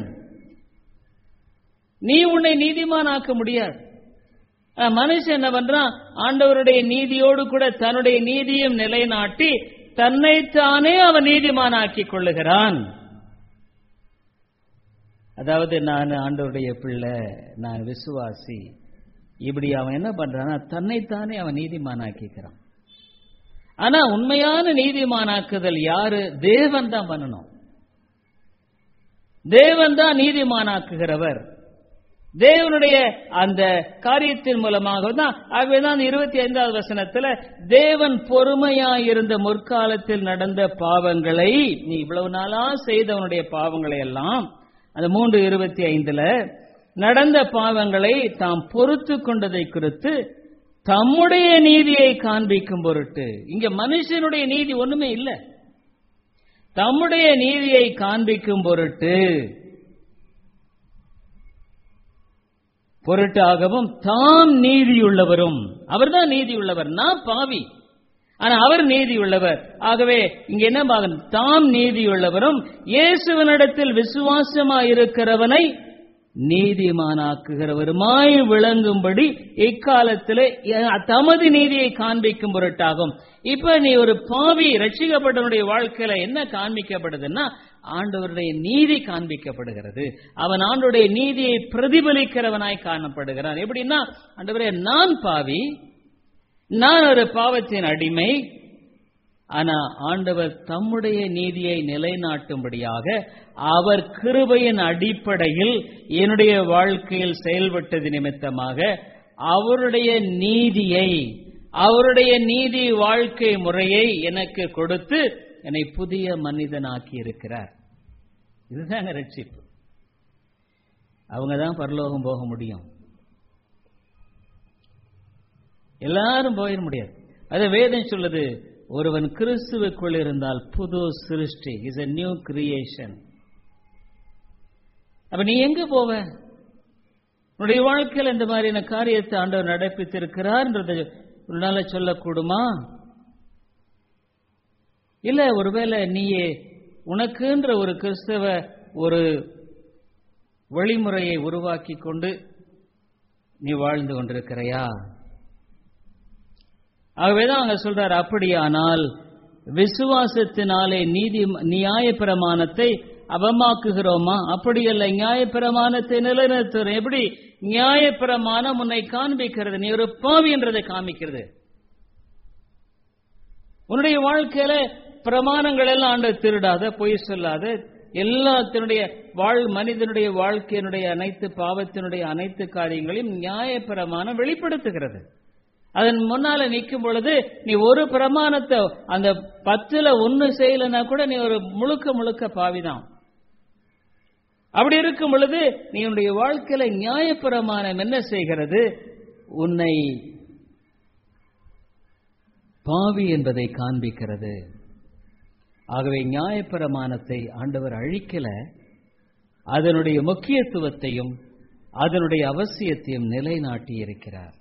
நீ உன்னை நீதிமானாக்க முடியாது மனுஷன் என்ன பண்றான் ஆண்டவருடைய நீதியோடு கூட தன்னுடைய நீதியும் நிலைநாட்டி தன்னைத்தானே அவன் நீதிமானாக்கிக் கொள்ளுகிறான் அதாவது நான் ஆண்டவருடைய பிள்ளை நான் விசுவாசி இப்படி அவன் என்ன பண்றான்னா தன்னைத்தானே அவன் நீதிமானாக்கிக்கிறான் ஆனா உண்மையான நீதிமானாக்குதல் யாரு தேவன் தான் பண்ணணும் தேவன் தான் நீதிமானாக்குகிறவர் தேவனுடைய அந்த காரியத்தின் மூலமாக தான் ஆகவேதான் இருபத்தி ஐந்தாவது வசனத்துல தேவன் பொறுமையா இருந்த முற்காலத்தில் நடந்த பாவங்களை நீ இவ்வளவு நாளா செய்தவனுடைய பாவங்களை எல்லாம் அந்த மூன்று இருபத்தி ஐந்துல நடந்த பாவங்களை தாம் பொறுத்து கொண்டதை குறித்து தம்முடைய நீதியை காண்பிக்கும் பொருட்டு இங்க மனுஷனுடைய நீதி ஒண்ணுமே இல்லை தம்முடைய நீதியை காண்பிக்கும் பொருட்டு பொருட்டாகவும் தாம் நீதியுள்ளவரும் அவர்தான் நீதியுள்ளவர் நான் பாவி ஆனா அவர் நீதியுள்ளவர் ஆகவே இங்க என்ன பார்க்கணும் தாம் நீதியுள்ளவரும் இயேசுவனிடத்தில் விசுவாசமா இருக்கிறவனை நீதிமானாக்குகிறவருமாய் விளங்கும்படி இக்காலத்திலே தமது நீதியை காண்பிக்கும் பொருட்டாகும் இப்ப நீ ஒரு பாவி ரட்சிக்கப்பட்டவனுடைய வாழ்க்கையில என்ன காண்பிக்கப்படுதுன்னா ஆண்டவருடைய நீதி காண்பிக்கப்படுகிறது அவன் ஆண்டவருடைய நீதியை பிரதிபலிக்கிறவனாய் காணப்படுகிறான் எப்படின்னா ஆண்டவரே நான் பாவி நான் ஒரு பாவத்தின் அடிமை ஆனா ஆண்டவர் தம்முடைய நீதியை நிலைநாட்டும்படியாக அவர் கிருபையின் அடிப்படையில் என்னுடைய வாழ்க்கையில் செயல்பட்டது நிமித்தமாக அவருடைய நீதியை அவருடைய நீதி வாழ்க்கை முறையை எனக்கு கொடுத்து என்னை புதிய மனிதனாக்கி இருக்கிறார் இதுதாங்க ரட்சிப்பு அவங்க தான் பரலோகம் போக முடியும் எல்லாரும் போயிட முடியாது அது வேதம் சொல்லுது ஒருவன் கிறிஸ்துவுக்குள் இருந்தால் புது சிருஷ்டி இஸ் a நியூ கிரியேஷன் அப்ப நீ எங்க போவ உன்னுடைய வாழ்க்கையில் இந்த மாதிரியான காரியத்தை ஆண்டவர் நடப்பித்திருக்கிறார்ன்றதை உன்னால சொல்லக்கூடுமா இல்ல ஒருவேளை நீயே உனக்குன்ற ஒரு கிறிஸ்தவ ஒரு வழிமுறையை உருவாக்கி கொண்டு நீ வாழ்ந்து கொண்டிருக்கிறையா ஆகவேதான் அங்க சொல்றார் அப்படியானால் விசுவாசத்தினாலே நீதி நியாய பிரமாணத்தை அவமாக்குகிறோமா அப்படி அல்ல நியாய பிரமாணத்தை நிலைநிறுத்துறோம் எப்படி நியாய பிரமாணம் உன்னை காண்பிக்கிறது நீ ஒரு பாவி என்றதை காமிக்கிறது உன்னுடைய வாழ்க்கையில பிரமாணங்கள் எல்லாம் ஆண்டு திருடாத பொய் சொல்லாத எல்லாத்தினுடைய வாழ் மனிதனுடைய வாழ்க்கையினுடைய அனைத்து பாவத்தினுடைய அனைத்து காரியங்களையும் நியாய பிரமாணம் வெளிப்படுத்துகிறது அதன் முன்னால நிற்கும் பொழுது நீ ஒரு பிரமாணத்தை அந்த பத்துல ஒன்னு செய்யலன்னா கூட நீ ஒரு முழுக்க முழுக்க பாவிதான் அப்படி இருக்கும் பொழுது நீ உன்னுடைய வாழ்க்கையில நியாயப்பிரமாணம் என்ன செய்கிறது உன்னை பாவி என்பதை காண்பிக்கிறது ஆகவே நியாயப்பிரமாணத்தை ஆண்டவர் அழிக்கல அதனுடைய முக்கியத்துவத்தையும் அதனுடைய அவசியத்தையும் நிலைநாட்டி இருக்கிறார்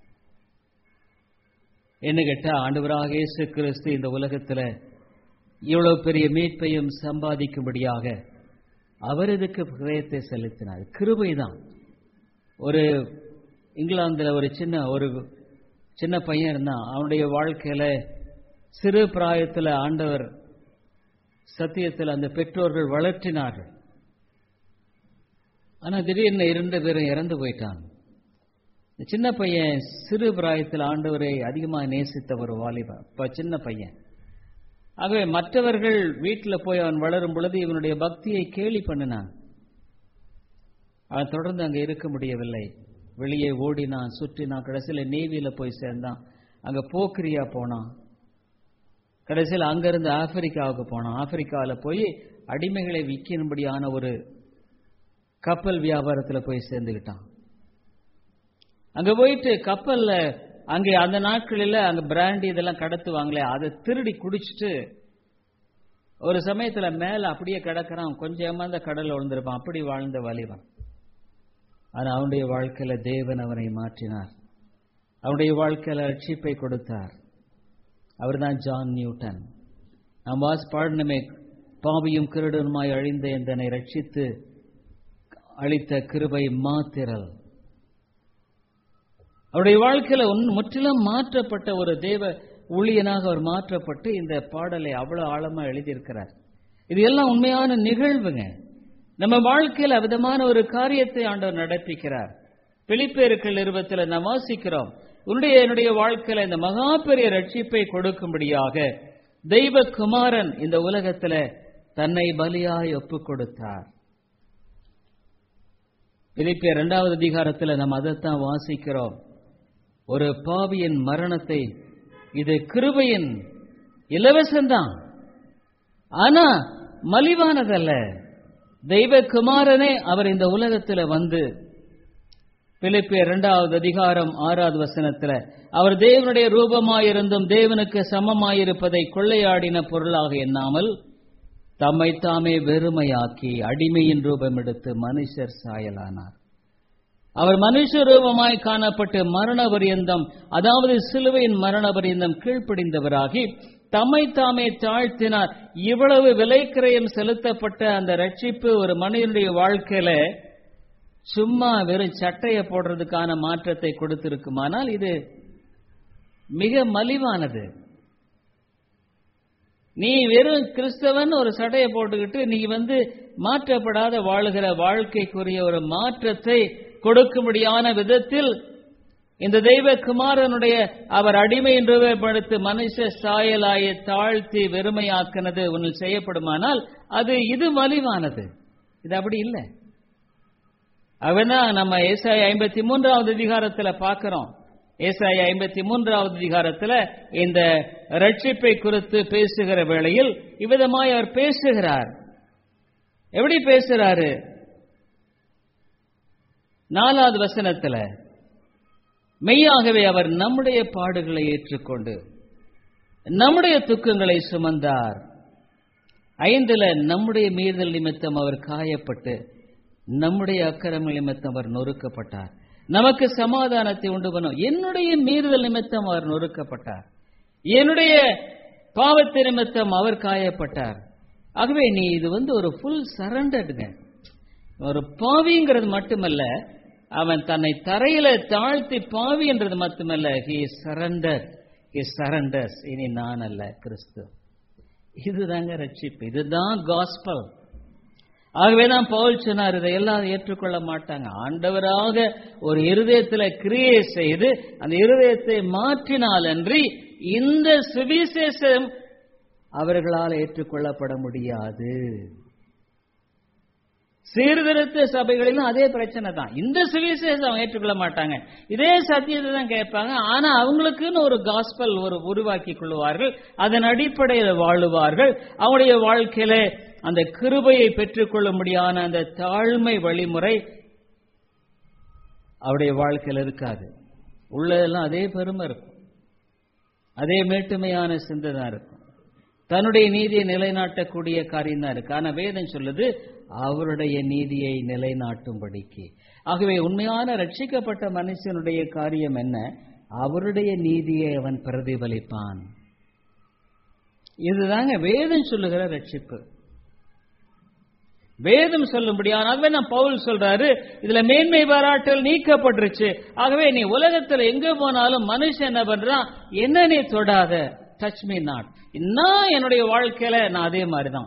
என்ன கேட்டா ஆண்டவராக இயேசு கிறிஸ்து இந்த உலகத்துல இவ்வளவு பெரிய மீட்பையும் சம்பாதிக்கும்படியாக அவர் இதுக்கு கிரயத்தை செலுத்தினார் கிருபைதான் ஒரு இங்கிலாந்துல ஒரு சின்ன ஒரு சின்ன பையன் இருந்தான் அவனுடைய வாழ்க்கையில சிறு பிராயத்துல ஆண்டவர் சத்தியத்தில் அந்த பெற்றோர்கள் வளர்த்தினார்கள் ஆனா திடீர்னு இரண்டு பேரும் இறந்து போயிட்டான் இந்த சின்ன பையன் சிறு பிராயத்தில் ஆண்டவரை அதிகமாக நேசித்த ஒரு வாலிபன் இப்போ சின்ன பையன் ஆகவே மற்றவர்கள் வீட்டில் போய் அவன் வளரும் பொழுது இவனுடைய பக்தியை கேலி பண்ணினான் அவன் தொடர்ந்து அங்கே இருக்க முடியவில்லை வெளியே ஓடினான் சுற்றினான் கடைசியில் நேவியில் போய் சேர்ந்தான் அங்கே போக்கிரியா போனான் கடைசியில் அங்கிருந்து ஆப்பிரிக்காவுக்கு போனான் ஆப்பிரிக்காவில் போய் அடிமைகளை விற்கினும்படியான ஒரு கப்பல் வியாபாரத்தில் போய் சேர்ந்துக்கிட்டான் அங்க போயிட்டு கப்பல்ல அங்கே அந்த நாட்களில் அங்க பிராண்டி இதெல்லாம் கடத்துவாங்களே அதை திருடி குடிச்சிட்டு ஒரு சமயத்துல மேல அப்படியே கிடக்கிறான் கொஞ்சம் ஏமாந்த கடல்ல விழுந்திருப்பான் அப்படி வாழ்ந்த வாலிபன் ஆனா அவனுடைய வாழ்க்கையில தேவன் அவனை மாற்றினார் அவனுடைய வாழ்க்கையில ரட்சிப்பை கொடுத்தார் அவர்தான் ஜான் நியூட்டன் நாம் வாஸ் பாடணுமே பாவியும் கிருடனுமாய் அழிந்த எந்தனை ரட்சித்து அளித்த கிருபை மாத்திரல் அவருடைய வாழ்க்கையில ஒன் முற்றிலும் மாற்றப்பட்ட ஒரு தேவ ஊழியனாக அவர் மாற்றப்பட்டு இந்த பாடலை அவ்வளவு ஆழமா எழுதியிருக்கிறார் இது எல்லாம் உண்மையான நிகழ்வுங்க நம்ம வாழ்க்கையில் அவிதமான ஒரு காரியத்தை ஆண்டவர் நடப்பிக்கிறார் பிலிப்பேருக்கள் நிறுவத்தில் நாம் வாசிக்கிறோம் உன்னுடைய என்னுடைய வாழ்க்கையில இந்த மகா பெரிய ரட்சிப்பை கொடுக்கும்படியாக தெய்வ குமாரன் இந்த உலகத்துல தன்னை பலியாய் ஒப்பு கொடுத்தார் பிலிப்பிய இரண்டாவது அதிகாரத்தில் நாம் அதைத்தான் வாசிக்கிறோம் ஒரு பாவியின் மரணத்தை இது கிருபையின் இலவசம்தான் ஆனா மலிவானதல்ல தெய்வ குமாரனே அவர் இந்த உலகத்தில் வந்து பிலிப்பிய இரண்டாவது அதிகாரம் ஆறாவது வசனத்துல அவர் தேவனுடைய ரூபமாயிருந்தும் தேவனுக்கு சமமாயிருப்பதை கொள்ளையாடின பொருளாக எண்ணாமல் தம்மை தாமே வெறுமையாக்கி அடிமையின் ரூபம் எடுத்து மனுஷர் சாயலானார் அவர் மனுஷ ரூபமாய் காணப்பட்டு மரண பரியந்தம் அதாவது சிலுவையின் மரண பரியந்தம் கீழ்ப்படிந்தவராகி தம்மை தாமே தாழ்த்தினார் இவ்வளவு விலைக்கிரயம் செலுத்தப்பட்ட அந்த ரட்சிப்பு ஒரு மனிதனுடைய வாழ்க்கையில சும்மா வெறும் சட்டையை போடுறதுக்கான மாற்றத்தை கொடுத்திருக்குமானால் இது மிக மலிவானது நீ வெறும் கிறிஸ்தவன் ஒரு சடையை போட்டுக்கிட்டு நீ வந்து மாற்றப்படாத வாழுகிற வாழ்க்கைக்குரிய ஒரு மாற்றத்தை கொடுக்கும்படியான விதத்தில் இந்த தெய்வ குமாரனுடைய அவர் அடிமை என்று படுத்து மனுஷ சாயலாயை தாழ்த்தி வெறுமையாக்கினது உன்னில் செய்யப்படுமானால் அது இது மலிவானது இது அப்படி இல்லை அவனா நம்ம ஏசாய ஐம்பத்தி மூன்றாவது அதிகாரத்துல பார்க்கிறோம் ஏசாய ஐம்பத்தி மூன்றாவது அதிகாரத்துல இந்த ரட்சிப்பை குறித்து பேசுகிற வேளையில் இவ்விதமாய் அவர் பேசுகிறார் எப்படி பேசுறாரு நாலாவது வசனத்துல மெய்யாகவே அவர் நம்முடைய பாடுகளை ஏற்றுக்கொண்டு நம்முடைய துக்கங்களை சுமந்தார் ஐந்துல நம்முடைய மீறுதல் நிமித்தம் அவர் காயப்பட்டு நம்முடைய அக்கிரம நிமித்தம் அவர் நொறுக்கப்பட்டார் நமக்கு சமாதானத்தை உண்டு பண்ணும் என்னுடைய மீறுதல் நிமித்தம் அவர் நொறுக்கப்பட்டார் என்னுடைய பாவத்தை நிமித்தம் அவர் காயப்பட்டார் ஆகவே நீ இது வந்து ஒரு ஃபுல் சரண்டர்டுங்க ஒரு பாவிங்கிறது மட்டுமல்ல அவன் தன்னை தரையில தாழ்த்தி பாவி என்றது மட்டுமல்ல ஹி சரண்டர் ஹி சரண்டர்ஸ் இனி நான் அல்ல கிறிஸ்து இதுதாங்க ரட்சிப்பு இதுதான் காஸ்பல் ஆகவே தான் பவுல் சொன்னார் இதை எல்லாம் ஏற்றுக்கொள்ள மாட்டாங்க ஆண்டவராக ஒரு இருதயத்தில் கிரியை செய்து அந்த இருதயத்தை மாற்றினால் அன்றி இந்த சுவிசேஷம் அவர்களால் ஏற்றுக்கொள்ளப்பட முடியாது சீர்திருத்த சபைகளிலும் அதே பிரச்சனை தான் இந்த சுவிசேஷம் அவங்க ஏற்றுக்கொள்ள மாட்டாங்க இதே சத்தியத்தை தான் கேட்பாங்க ஆனா அவங்களுக்குன்னு ஒரு காஸ்பல் ஒரு உருவாக்கி கொள்வார்கள் அதன் அடிப்படையில் வாழுவார்கள் அவங்களுடைய வாழ்க்கையில அந்த கிருபையை பெற்றுக்கொள்ள முடியாத அந்த தாழ்மை வழிமுறை அவருடைய வாழ்க்கையில் இருக்காது உள்ளதெல்லாம் அதே பெருமை இருக்கும் அதே மேட்டுமையான சிந்தை தான் இருக்கும் தன்னுடைய நீதியை நிலைநாட்டக்கூடிய காரியம் தான் இருக்கு ஆனா வேதம் சொல்லுது அவருடைய நீதியை நிலைநாட்டும்படிக்கு ஆகவே உண்மையான ரட்சிக்கப்பட்ட மனுஷனுடைய காரியம் என்ன அவருடைய நீதியை அவன் பிரதிபலிப்பான் இதுதாங்க வேதம் சொல்லுகிற ரட்சிப்பு வேதம் சொல்லும்படியான அதுவே நான் பவுல் சொல்றாரு இதுல மேன்மை பாராட்டல் நீக்கப்பட்டுருச்சு ஆகவே நீ உலகத்துல எங்க போனாலும் மனுஷன் என்ன பண்றான் என்ன நீ தொடாத டச் மீ நாட் நான் என்னுடைய வாழ்க்கையில நான் அதே மாதிரிதான்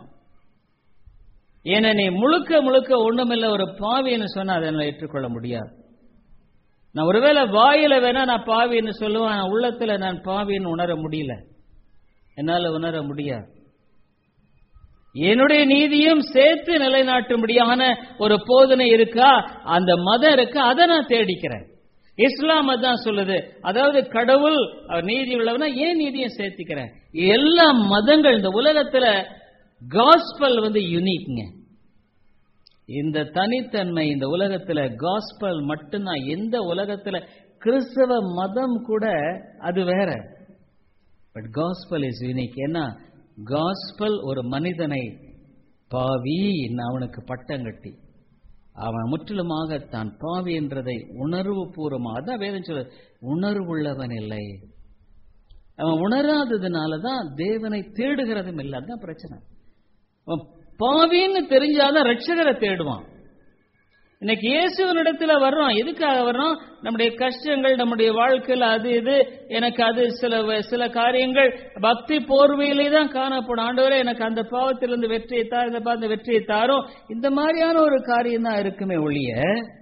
ஏன்னா நீ முழுக்க முழுக்க ஒண்ணுமில்ல ஒரு பாவின்னு சொன்னா அதை என்னால் ஏற்றுக்கொள்ள முடியாது நான் ஒருவேளை வாயில வேணா நான் பாவின்னு சொல்லுவேன் ஆனா உள்ளத்துல நான் பாவின்னு உணர முடியல என்னால உணர முடியாது என்னுடைய நீதியும் சேர்த்து நிலைநாட்டும்படியான ஒரு போதனை இருக்கா அந்த மதம் இருக்கா அதை நான் தேடிக்கிறேன் இஸ்லாம் அதான் சொல்லுது அதாவது கடவுள் அவர் நீதி உள்ளவனா ஏன் நீதியும் சேர்த்துக்கிறேன் எல்லா மதங்கள் இந்த உலகத்துல காஸ்பல் வந்து யுனிக்ங்க இந்த தனித்தன்மை இந்த உலகத்துல காஸ்பல் மட்டும்தான் எந்த உலகத்துல கிறிஸ்தவ மதம் கூட அது வேற பட் காஸ்பல் இஸ் யூனிக் ஏன்னா காஸ்பல் ஒரு மனிதனை பாவி அவனுக்கு பட்டம் கட்டி அவன் முற்றிலுமாக தான் பாவி என்றதை உணர்வு பூர்வமாக அதான் வேதம் சொல்ல உணர்வுள்ளவன் இல்லை அவன் உணராததுனால தான் தேவனை தேடுகிறதும் இல்லை அதுதான் பிரச்சனை அவன் பாவின்னு தெரிஞ்சாதான் ரட்சகரை தேடுவான் இன்னைக்கு இயேசுவனிடத்துல வர்றோம் எதுக்காக வர்றோம் நம்முடைய கஷ்டங்கள் நம்முடைய வாழ்க்கையில் அது இது எனக்கு அது சில சில காரியங்கள் பக்தி போர்வையிலே தான் காணப்படும் ஆண்டவரே எனக்கு அந்த பாவத்திலிருந்து வெற்றியை தார் இந்த பாவத்தை வெற்றியை தாரும் இந்த மாதிரியான ஒரு காரியம் தான் இருக்குமே ஒழிய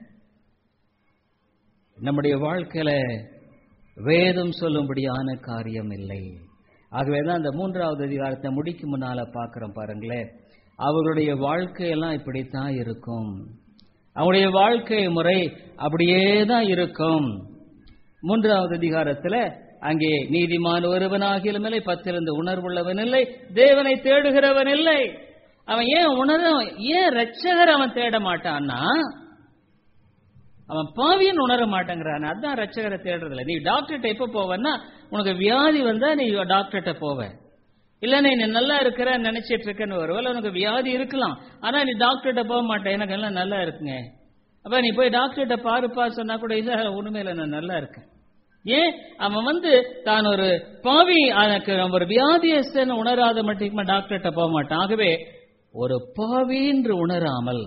நம்முடைய வாழ்க்கையில வேதம் சொல்லும்படியான காரியம் இல்லை ஆகவேதான் அந்த மூன்றாவது அதிகாரத்தை முடிக்கும் முன்னால பாக்குறோம் பாருங்களேன் அவர்களுடைய வாழ்க்கையெல்லாம் இப்படித்தான் இருக்கும் அவங்களுடைய வாழ்க்கை முறை அப்படியே தான் இருக்கும் மூன்றாவது அதிகாரத்துல அங்கே நீதிமான் ஒருவனாகிலும் இல்லை பத்திருந்து உணர்வுள்ளவன் இல்லை தேவனை தேடுகிறவன் இல்லை அவன் ஏன் உணர ஏன் ரட்சகர் அவன் தேட மாட்டான்னா அவன் பாவியன் உணர மாட்டேங்கிறான் அதான் ரட்சகரை தேடுறதில்ல நீ டாக்டர்கிட்ட எப்ப போவன்னா உனக்கு வியாதி வந்தா நீ டாக்டர்கிட்ட போவ இல்ல நீ நல்லா இருக்கிற நினைச்சிட்டு இருக்கன்னு ஒருவேளை உனக்கு வியாதி இருக்கலாம் ஆனா நீ டாக்டர்கிட்ட போக மாட்டேன் எனக்கு எல்லாம் நல்லா இருக்குங்க அப்ப நீ போய் டாக்டர்கிட்ட பாருப்பா சொன்னா கூட இல்ல உண்மையில நான் நல்லா இருக்கேன் ஏன் அவன் வந்து தான் ஒரு பாவி எனக்கு ஒரு வியாதியஸ்தன் உணராத மட்டுமா டாக்டர்கிட்ட போக மாட்டான் ஆகவே ஒரு பாவி என்று உணராமல்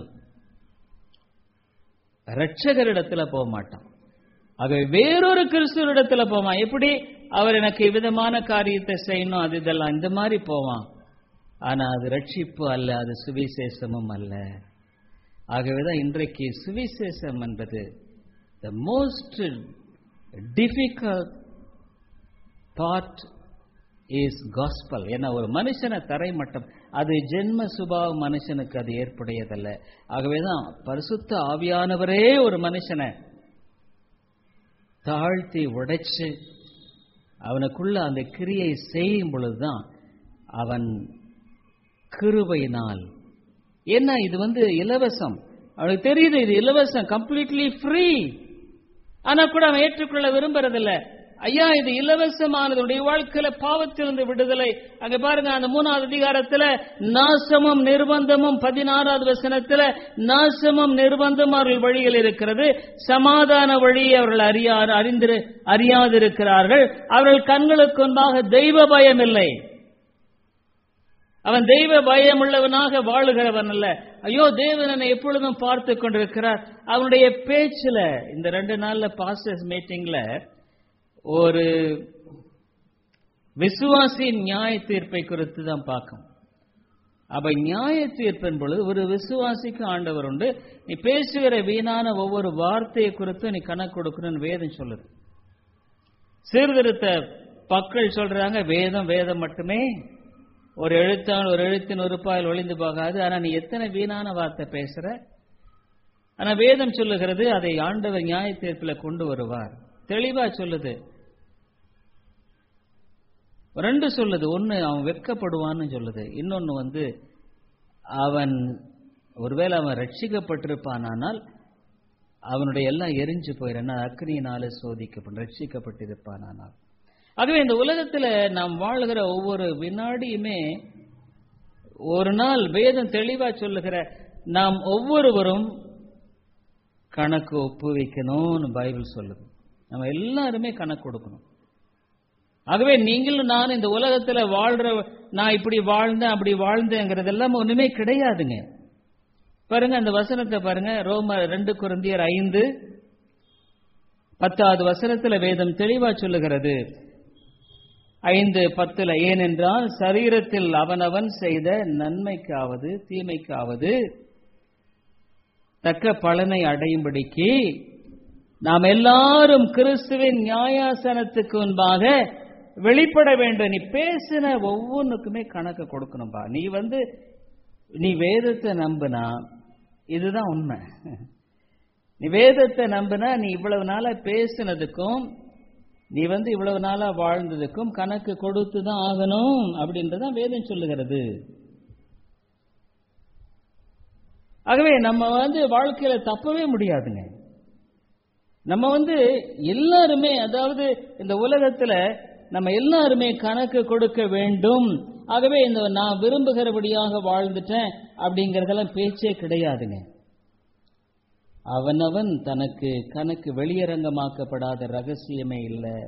ரட்சகரிடத்துல போக மாட்டான் ஆகவே வேறொரு கிறிஸ்துவரிடத்துல போவான் எப்படி அவர் எனக்கு விதமான காரியத்தை செய்யணும் அது இதெல்லாம் இந்த மாதிரி போவான் ஆனா அது ரட்சிப்பு அல்ல அது சுவிசேஷமும் அல்ல ஆகவேதான் இன்றைக்கு சுவிசேஷம் என்பது the most difficult part is gospel ஏன்னா ஒரு மனுஷனை தரைமட்டம் அது ஜென்ம சுபாவ மனுஷனுக்கு அது ஏற்புடையதல்ல ஆகவேதான் பரிசுத்த ஆவியானவரே ஒரு மனுஷனை தாழ்த்தி உடைச்சு அவனுக்குள்ள அந்த கிரியை செய்யும் பொழுதுதான் அவன் கிருபையினால் என்ன இது வந்து இலவசம் அவனுக்கு தெரியுது இது இலவசம் கம்ப்ளீட்லி ஃப்ரீ ஆனா கூட அவன் ஏற்றுக்கொள்ள விரும்புறதில்ல ஐயா இது இலவசமானது உடைய வாழ்க்கையில பாவத்திலிருந்து விடுதலை அங்க பாருங்க அந்த மூணாவது அதிகாரத்துல நாசமும் நிர்பந்தமும் பதினாறாவது வசனத்துல நாசமும் நிர்பந்தம் அவர்கள் வழியில் இருக்கிறது சமாதான வழி அவர்கள் அறியா அறிந்திரு அறியாதிருக்கிறார்கள் அவர்கள் கண்களுக்கு முன்பாக தெய்வ பயம் இல்லை அவன் தெய்வ பயம் உள்ளவனாக வாழுகிறவன் அல்ல ஐயோ தேவன் எப்பொழுதும் பார்த்து கொண்டிருக்கிறார் அவனுடைய பேச்சுல இந்த ரெண்டு நாள்ல பாஸ்டர்ஸ் மீட்டிங்ல ஒரு விசுவாசியின் நியாய தீர்ப்பை குறித்து தான் பார்க்கும் அப்ப நியாய தீர்ப்பின் பொழுது ஒரு விசுவாசிக்கு ஆண்டவர் உண்டு நீ பேசுகிற வீணான ஒவ்வொரு வார்த்தையை குறித்தும் நீ கணக்கு கொடுக்கணும்னு வேதம் சொல்லுது சீர்திருத்த பக்கள் சொல்றாங்க வேதம் வேதம் மட்டுமே ஒரு எழுத்தான் ஒரு எழுத்தின் உறுப்பாயில் ஒளிந்து போகாது ஆனா நீ எத்தனை வீணான வார்த்தை பேசுற ஆனா வேதம் சொல்லுகிறது அதை ஆண்டவர் நியாய தீர்ப்பில் கொண்டு வருவார் தெளிவா சொல்லுது ரெண்டு சொல்லுது ஒன்னு அவன் வெட்கப்படுவான்னு சொல்லுது இன்னொன்னு வந்து அவன் ஒருவேளை அவன் ரட்சிக்கப்பட்டிருப்பானால் அவனுடைய எல்லாம் எரிஞ்சு போயிடனா அக்னியினால சோதிக்கப்படும் ரட்சிக்கப்பட்டிருப்பானால் ஆகவே இந்த உலகத்துல நாம் வாழ்கிற ஒவ்வொரு வினாடியுமே ஒரு நாள் வேதம் தெளிவா சொல்லுகிற நாம் ஒவ்வொருவரும் கணக்கு ஒப்புவிக்கணும்னு பைபிள் சொல்லுது நம்ம எல்லாருமே கணக்கு கொடுக்கணும் ஆகவே நீங்களும் நான் இந்த உலகத்துல வாழ்ற நான் இப்படி வாழ்ந்தேன் அப்படி வாழ்ந்தேங்கிறது எல்லாம் ஒண்ணுமே கிடையாதுங்க பாருங்க அந்த வசனத்தை பாருங்க ரோம ரெண்டு குருந்தியர் ஐந்து பத்தாவது வசனத்துல வேதம் தெளிவா சொல்லுகிறது ஐந்து பத்துல ஏனென்றால் சரீரத்தில் அவனவன் செய்த நன்மைக்காவது தீமைக்காவது தக்க பலனை அடையும்படிக்கு நாம் எல்லாரும் கிறிஸ்துவின் நியாயாசனத்துக்கு முன்பாக வெளிப்பட வேண்டும் நீ பேசின ஒவ்வொன்றுக்குமே கணக்கு கொடுக்கணும்பா நீ வந்து நீ வேதத்தை நம்புனா இதுதான் உண்மை நீ வேதத்தை நம்பினா நீ இவ்வளவு நாளா பேசினதுக்கும் நீ வந்து இவ்வளவு நாளா வாழ்ந்ததுக்கும் கணக்கு கொடுத்து தான் ஆகணும் அப்படின்றதான் வேதம் சொல்லுகிறது ஆகவே நம்ம வந்து வாழ்க்கையில தப்பவே முடியாதுங்க நம்ம வந்து எல்லாருமே அதாவது இந்த உலகத்துல நம்ம எல்லாருமே கணக்கு கொடுக்க வேண்டும் ஆகவே இந்த நான் விரும்புகிறபடியாக வாழ்ந்துட்டேன் அப்படிங்கறதெல்லாம் பேச்சே கிடையாதுங்க அவனவன் தனக்கு கணக்கு வெளியரங்கமாக்கப்படாத ரகசியமே இல்லை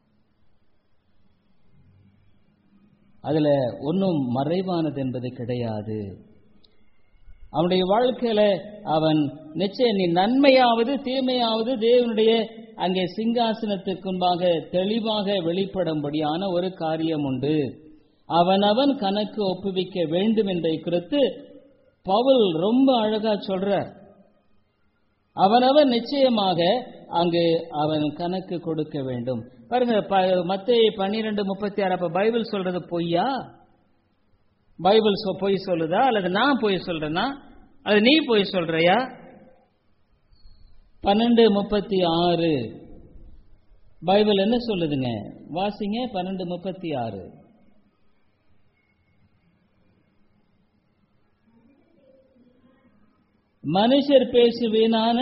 அதுல ஒன்றும் மறைவானது என்பது கிடையாது அவனுடைய வாழ்க்கையில அவன் நிச்சயம் நீ நன்மையாவது தீமையாவது தேவனுடைய அங்கே சிங்காசனத்துக்கு முன்பாக தெளிவாக வெளிப்படும்படியான ஒரு காரியம் உண்டு அவனவன் கணக்கு ஒப்புவிக்க வேண்டும் என்பதை குறித்து பவுல் ரொம்ப அழகா சொல்றார் அவனவன் நிச்சயமாக அங்கு அவன் கணக்கு கொடுக்க வேண்டும் பாருங்க மத்திய பன்னிரெண்டு முப்பத்தி ஆறு அப்ப பைபிள் சொல்றது பொய்யா பைபிள் பொய் சொல்லுதா அல்லது நான் பொய் சொல்றேனா அல்லது நீ பொய் சொல்றியா பன்னெண்டு முப்பத்தி ஆறு பைபிள் என்ன சொல்லுதுங்க வாசிங்க பன்னெண்டு முப்பத்தி ஆறு மனுஷர் பேசு வீணான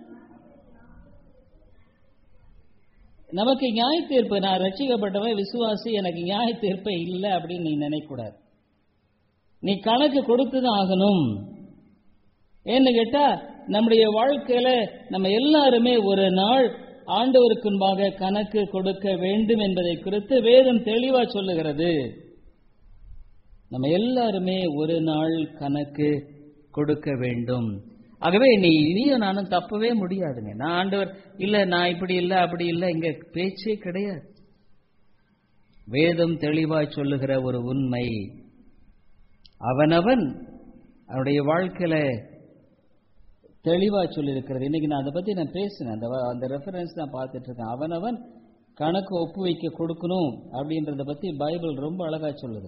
நமக்கு நியாய தீர்ப்பு நான் ரட்சிக்கப்பட்டவன் விசுவாசி எனக்கு நியாய தீர்ப்பே இல்லை அப்படின்னு நீ நினைக்கூடாது நீ கணக்கு கொடுத்துதான் ஆகணும் ஏன்னு கேட்டா நம்முடைய வாழ்க்கையில நம்ம எல்லாருமே ஒரு நாள் ஆண்டவருக்கு முன்பாக கணக்கு கொடுக்க வேண்டும் என்பதை குறித்து வேதம் தெளிவா சொல்லுகிறது நம்ம எல்லாருமே ஒரு நாள் கணக்கு கொடுக்க வேண்டும் ஆகவே நீ இனியும் நானும் தப்பவே முடியாதுங்க நான் ஆண்டவர் இல்ல நான் இப்படி இல்லை அப்படி இல்லை இங்க பேச்சே கிடையாது வேதம் தெளிவாய் சொல்லுகிற ஒரு உண்மை அவனவன் அவனுடைய வாழ்க்கையில தெளிவா சொல்லியிருக்கிறது இன்னைக்கு நான் அதை பத்தி நான் பேசினேன் அந்த அந்த ரெஃபரன்ஸ் நான் பார்த்துட்டு இருக்கேன் அவனவன் கணக்கு ஒப்பு வைக்க கொடுக்கணும் அப்படின்றத பத்தி பைபிள் ரொம்ப அழகா சொல்லுது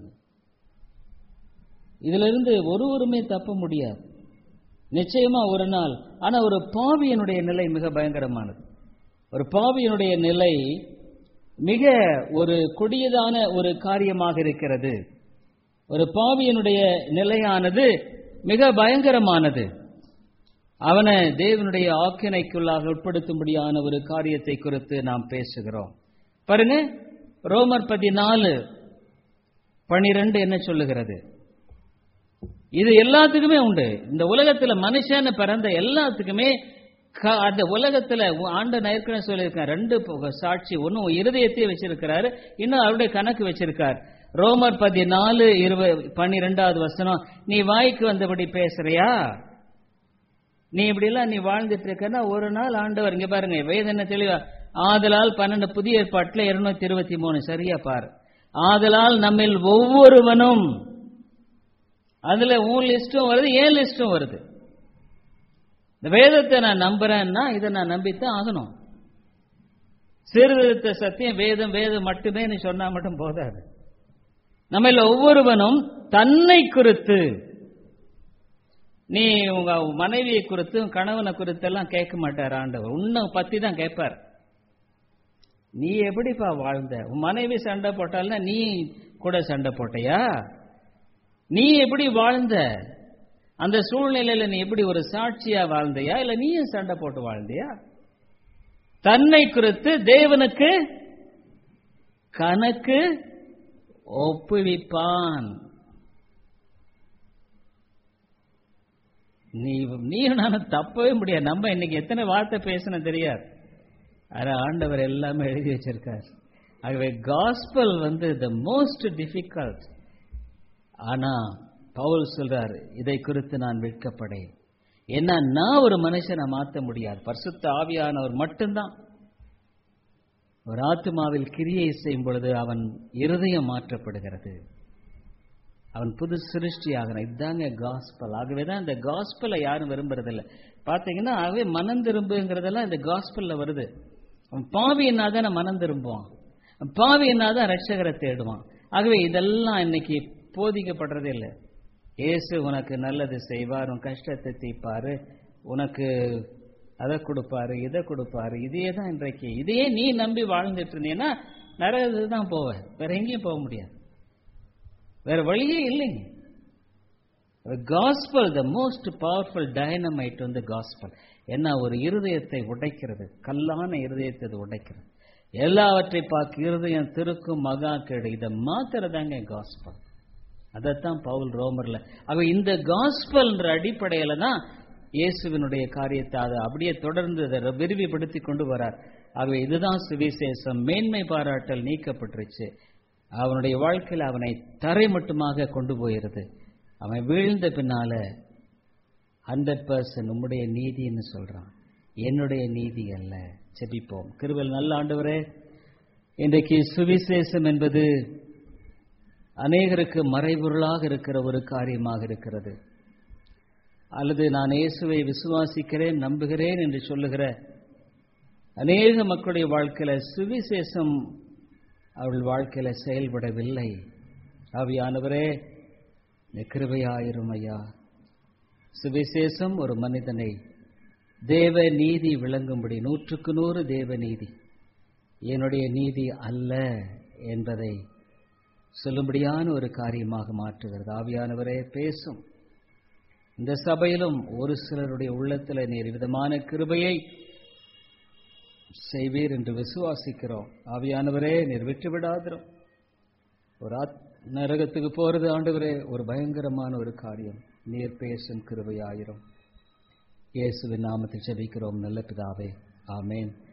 இதுல இருந்து ஒருவருமே தப்ப முடியாது நிச்சயமா ஒரு நாள் ஆனா ஒரு பாவியனுடைய நிலை மிக பயங்கரமானது ஒரு பாவியனுடைய நிலை மிக ஒரு கொடியதான ஒரு காரியமாக இருக்கிறது ஒரு பாவியனுடைய நிலையானது மிக பயங்கரமானது அவனை தேவனுடைய ஆக்கினைக்குள்ளாக உட்படுத்தும்படியான ஒரு காரியத்தை குறித்து நாம் பேசுகிறோம் பாருங்க ரோமர் பதினாலு பனிரெண்டு என்ன சொல்லுகிறது இது எல்லாத்துக்குமே உண்டு இந்த உலகத்துல மனுஷன் பிறந்த எல்லாத்துக்குமே அந்த உலகத்துல ஆண்ட ஏற்கனவே சொல்லியிருக்கார் ரெண்டு சாட்சி ஒன்னும் இருதயத்தையே வச்சிருக்கிறாரு இன்னும் அவருடைய கணக்கு வச்சிருக்கார் ரோமர் பதினாலு இருபது பன்னிரெண்டாவது வசனம் நீ வாய்க்கு வந்தபடி பேசுறியா நீ இப்படி எல்லாம் நீ வாழ்ந்துட்டு இருக்கன்னா ஒரு நாள் ஆண்டவர் இங்க பாருங்க வேதனை தெளிவா ஆதலால் பன்னெண்டு புதிய ஏற்பாட்டுல இருநூத்தி இருபத்தி மூணு சரியா பாரு ஆதலால் நம்மில் ஒவ்வொருவனும் அதுல உன் லிஸ்டும் வருது ஏன் லிஸ்டும் வருது இந்த வேதத்தை நான் நம்புறேன்னா இதை நான் நம்பித்தான் ஆகணும் சீர்திருத்த சத்தியம் வேதம் வேதம் மட்டுமே நீ சொன்னா மட்டும் போதாது நம்ம ஒவ்வொருவனும் தன்னை குறித்து நீ உங்க மனைவியை குறித்து கணவனை குறித்து எல்லாம் கேட்க மாட்டார் ஆண்டவர் உன்னை பத்தி தான் கேட்பார் நீ எப்படிப்பா வாழ்ந்த உன் மனைவி சண்டை போட்டால்னா நீ கூட சண்டை போட்டையா நீ எப்படி வாழ்ந்த அந்த சூழ்நிலையில நீ எப்படி ஒரு சாட்சியா வாழ்ந்தையா இல்ல நீயும் சண்டை போட்டு வாழ்ந்தியா தன்னை குறித்து தேவனுக்கு கணக்கு ஒப்புவிப்பான் நீ நீயும் நானும் தப்பவே முடியாது நம்ம இன்னைக்கு எத்தனை வார்த்தை பேசணும் தெரியாது ஆனா ஆண்டவர் எல்லாமே எழுதி வச்சிருக்கார் ஆகவே காஸ்பல் வந்து த மோஸ்ட் டிஃபிகல்ட் ஆனா பவுல் சொல்றாரு இதை குறித்து நான் விற்கப்படேன் ஏன்னா நான் ஒரு மனுஷனை மாற்ற முடியாது பரிசுத்த ஆவியானவர் மட்டும்தான் ஒரு ஆத்மாவில் கிரியை செய்யும் பொழுது அவன் இருதயம் மாற்றப்படுகிறது அவன் புது சிருஷ்டி ஆகிறான் இதுதாங்க காஸ்பல் ஆகவே தான் இந்த காஸ்பலை யாரும் விரும்புறதில்ல பார்த்தீங்கன்னா ஆகவே மனம் திரும்புங்கிறதெல்லாம் இந்த காஸ்பல்ல வருது அவன் பாவி என்ன தானே மனம் திரும்புவான் பாவி என்ன தான் ரட்சகரை தேடுவான் ஆகவே இதெல்லாம் இன்னைக்கு போதிக்கப்படுறதே இல்லை இயேசு உனக்கு நல்லது செய்வார் உன் கஷ்டத்தை தீர்ப்பாரு உனக்கு அதை கொடுப்பாரு இதை கொடுப்பாரு இதையே தான் இன்றைக்கு இதையே நீ நம்பி வாழ்ந்துட்டு இருந்தீங்கன்னா நரகத்துக்கு தான் போவ வேற எங்கேயும் போக முடியாது வேற வழியே இல்லைங்க gospel the most powerful dynamite வந்து காஸ்பல் என்ன ஒரு இருதயத்தை உடைக்கிறது கல்லான இருதயத்தை இது உடைக்கிறது எல்லாவற்றை பார்க்க இருதயம் திருக்கும் மகா கேடு இதை மாத்துறதாங்க காஸ்பல் அதைத்தான் பவுல் ரோமர்ல அவ இந்த காஸ்பல்ன்ற அடிப்படையில தான் இயேசுவினுடைய காரியத்தை அதை அப்படியே தொடர்ந்து அதை விரிவுபடுத்தி கொண்டு வரார் ஆகவே இதுதான் சுவிசேஷம் மேன்மை பாராட்டல் நீக்கப்பட்டுருச்சு அவனுடைய வாழ்க்கையில் அவனை தரை மட்டுமாக கொண்டு போயிருது அவன் வீழ்ந்த பின்னால ஹண்ட்ரட் பர்சன்ட் உம்முடைய நீதின்னு சொல்றான் என்னுடைய நீதி அல்ல செபிப்போம் கிருபல் நல்ல ஆண்டவரே இன்றைக்கு சுவிசேஷம் என்பது அநேகருக்கு மறைபொருளாக இருக்கிற ஒரு காரியமாக இருக்கிறது அல்லது நான் இயேசுவை விசுவாசிக்கிறேன் நம்புகிறேன் என்று சொல்லுகிற அநேக மக்களுடைய வாழ்க்கையில சுவிசேஷம் அவள் வாழ்க்கையில செயல்படவில்லை ஆவியானவரே கிருபையாயிரும் ஐயா சுவிசேஷம் ஒரு மனிதனை தேவ நீதி விளங்கும்படி நூற்றுக்கு நூறு தேவ நீதி என்னுடைய நீதி அல்ல என்பதை சொல்லும்படியான ஒரு காரியமாக மாற்றுகிறது ஆவியானவரே பேசும் இந்த சபையிலும் ஒரு சிலருடைய உள்ளத்தில் நீர் விதமான கிருபையை செய்வீர் என்று விசுவாசிக்கிறோம் ஆவியானவரே நீர் விட்டு விடாதிரும் ஒரு நரகத்துக்கு போறது ஆண்டவரே ஒரு பயங்கரமான ஒரு காரியம் நீர் பேசும் கிருபையாயிரும் இயேசுவின் நாமத்தில் செபிக்கிறோம் நல்ல பிதாவே ஆமேன்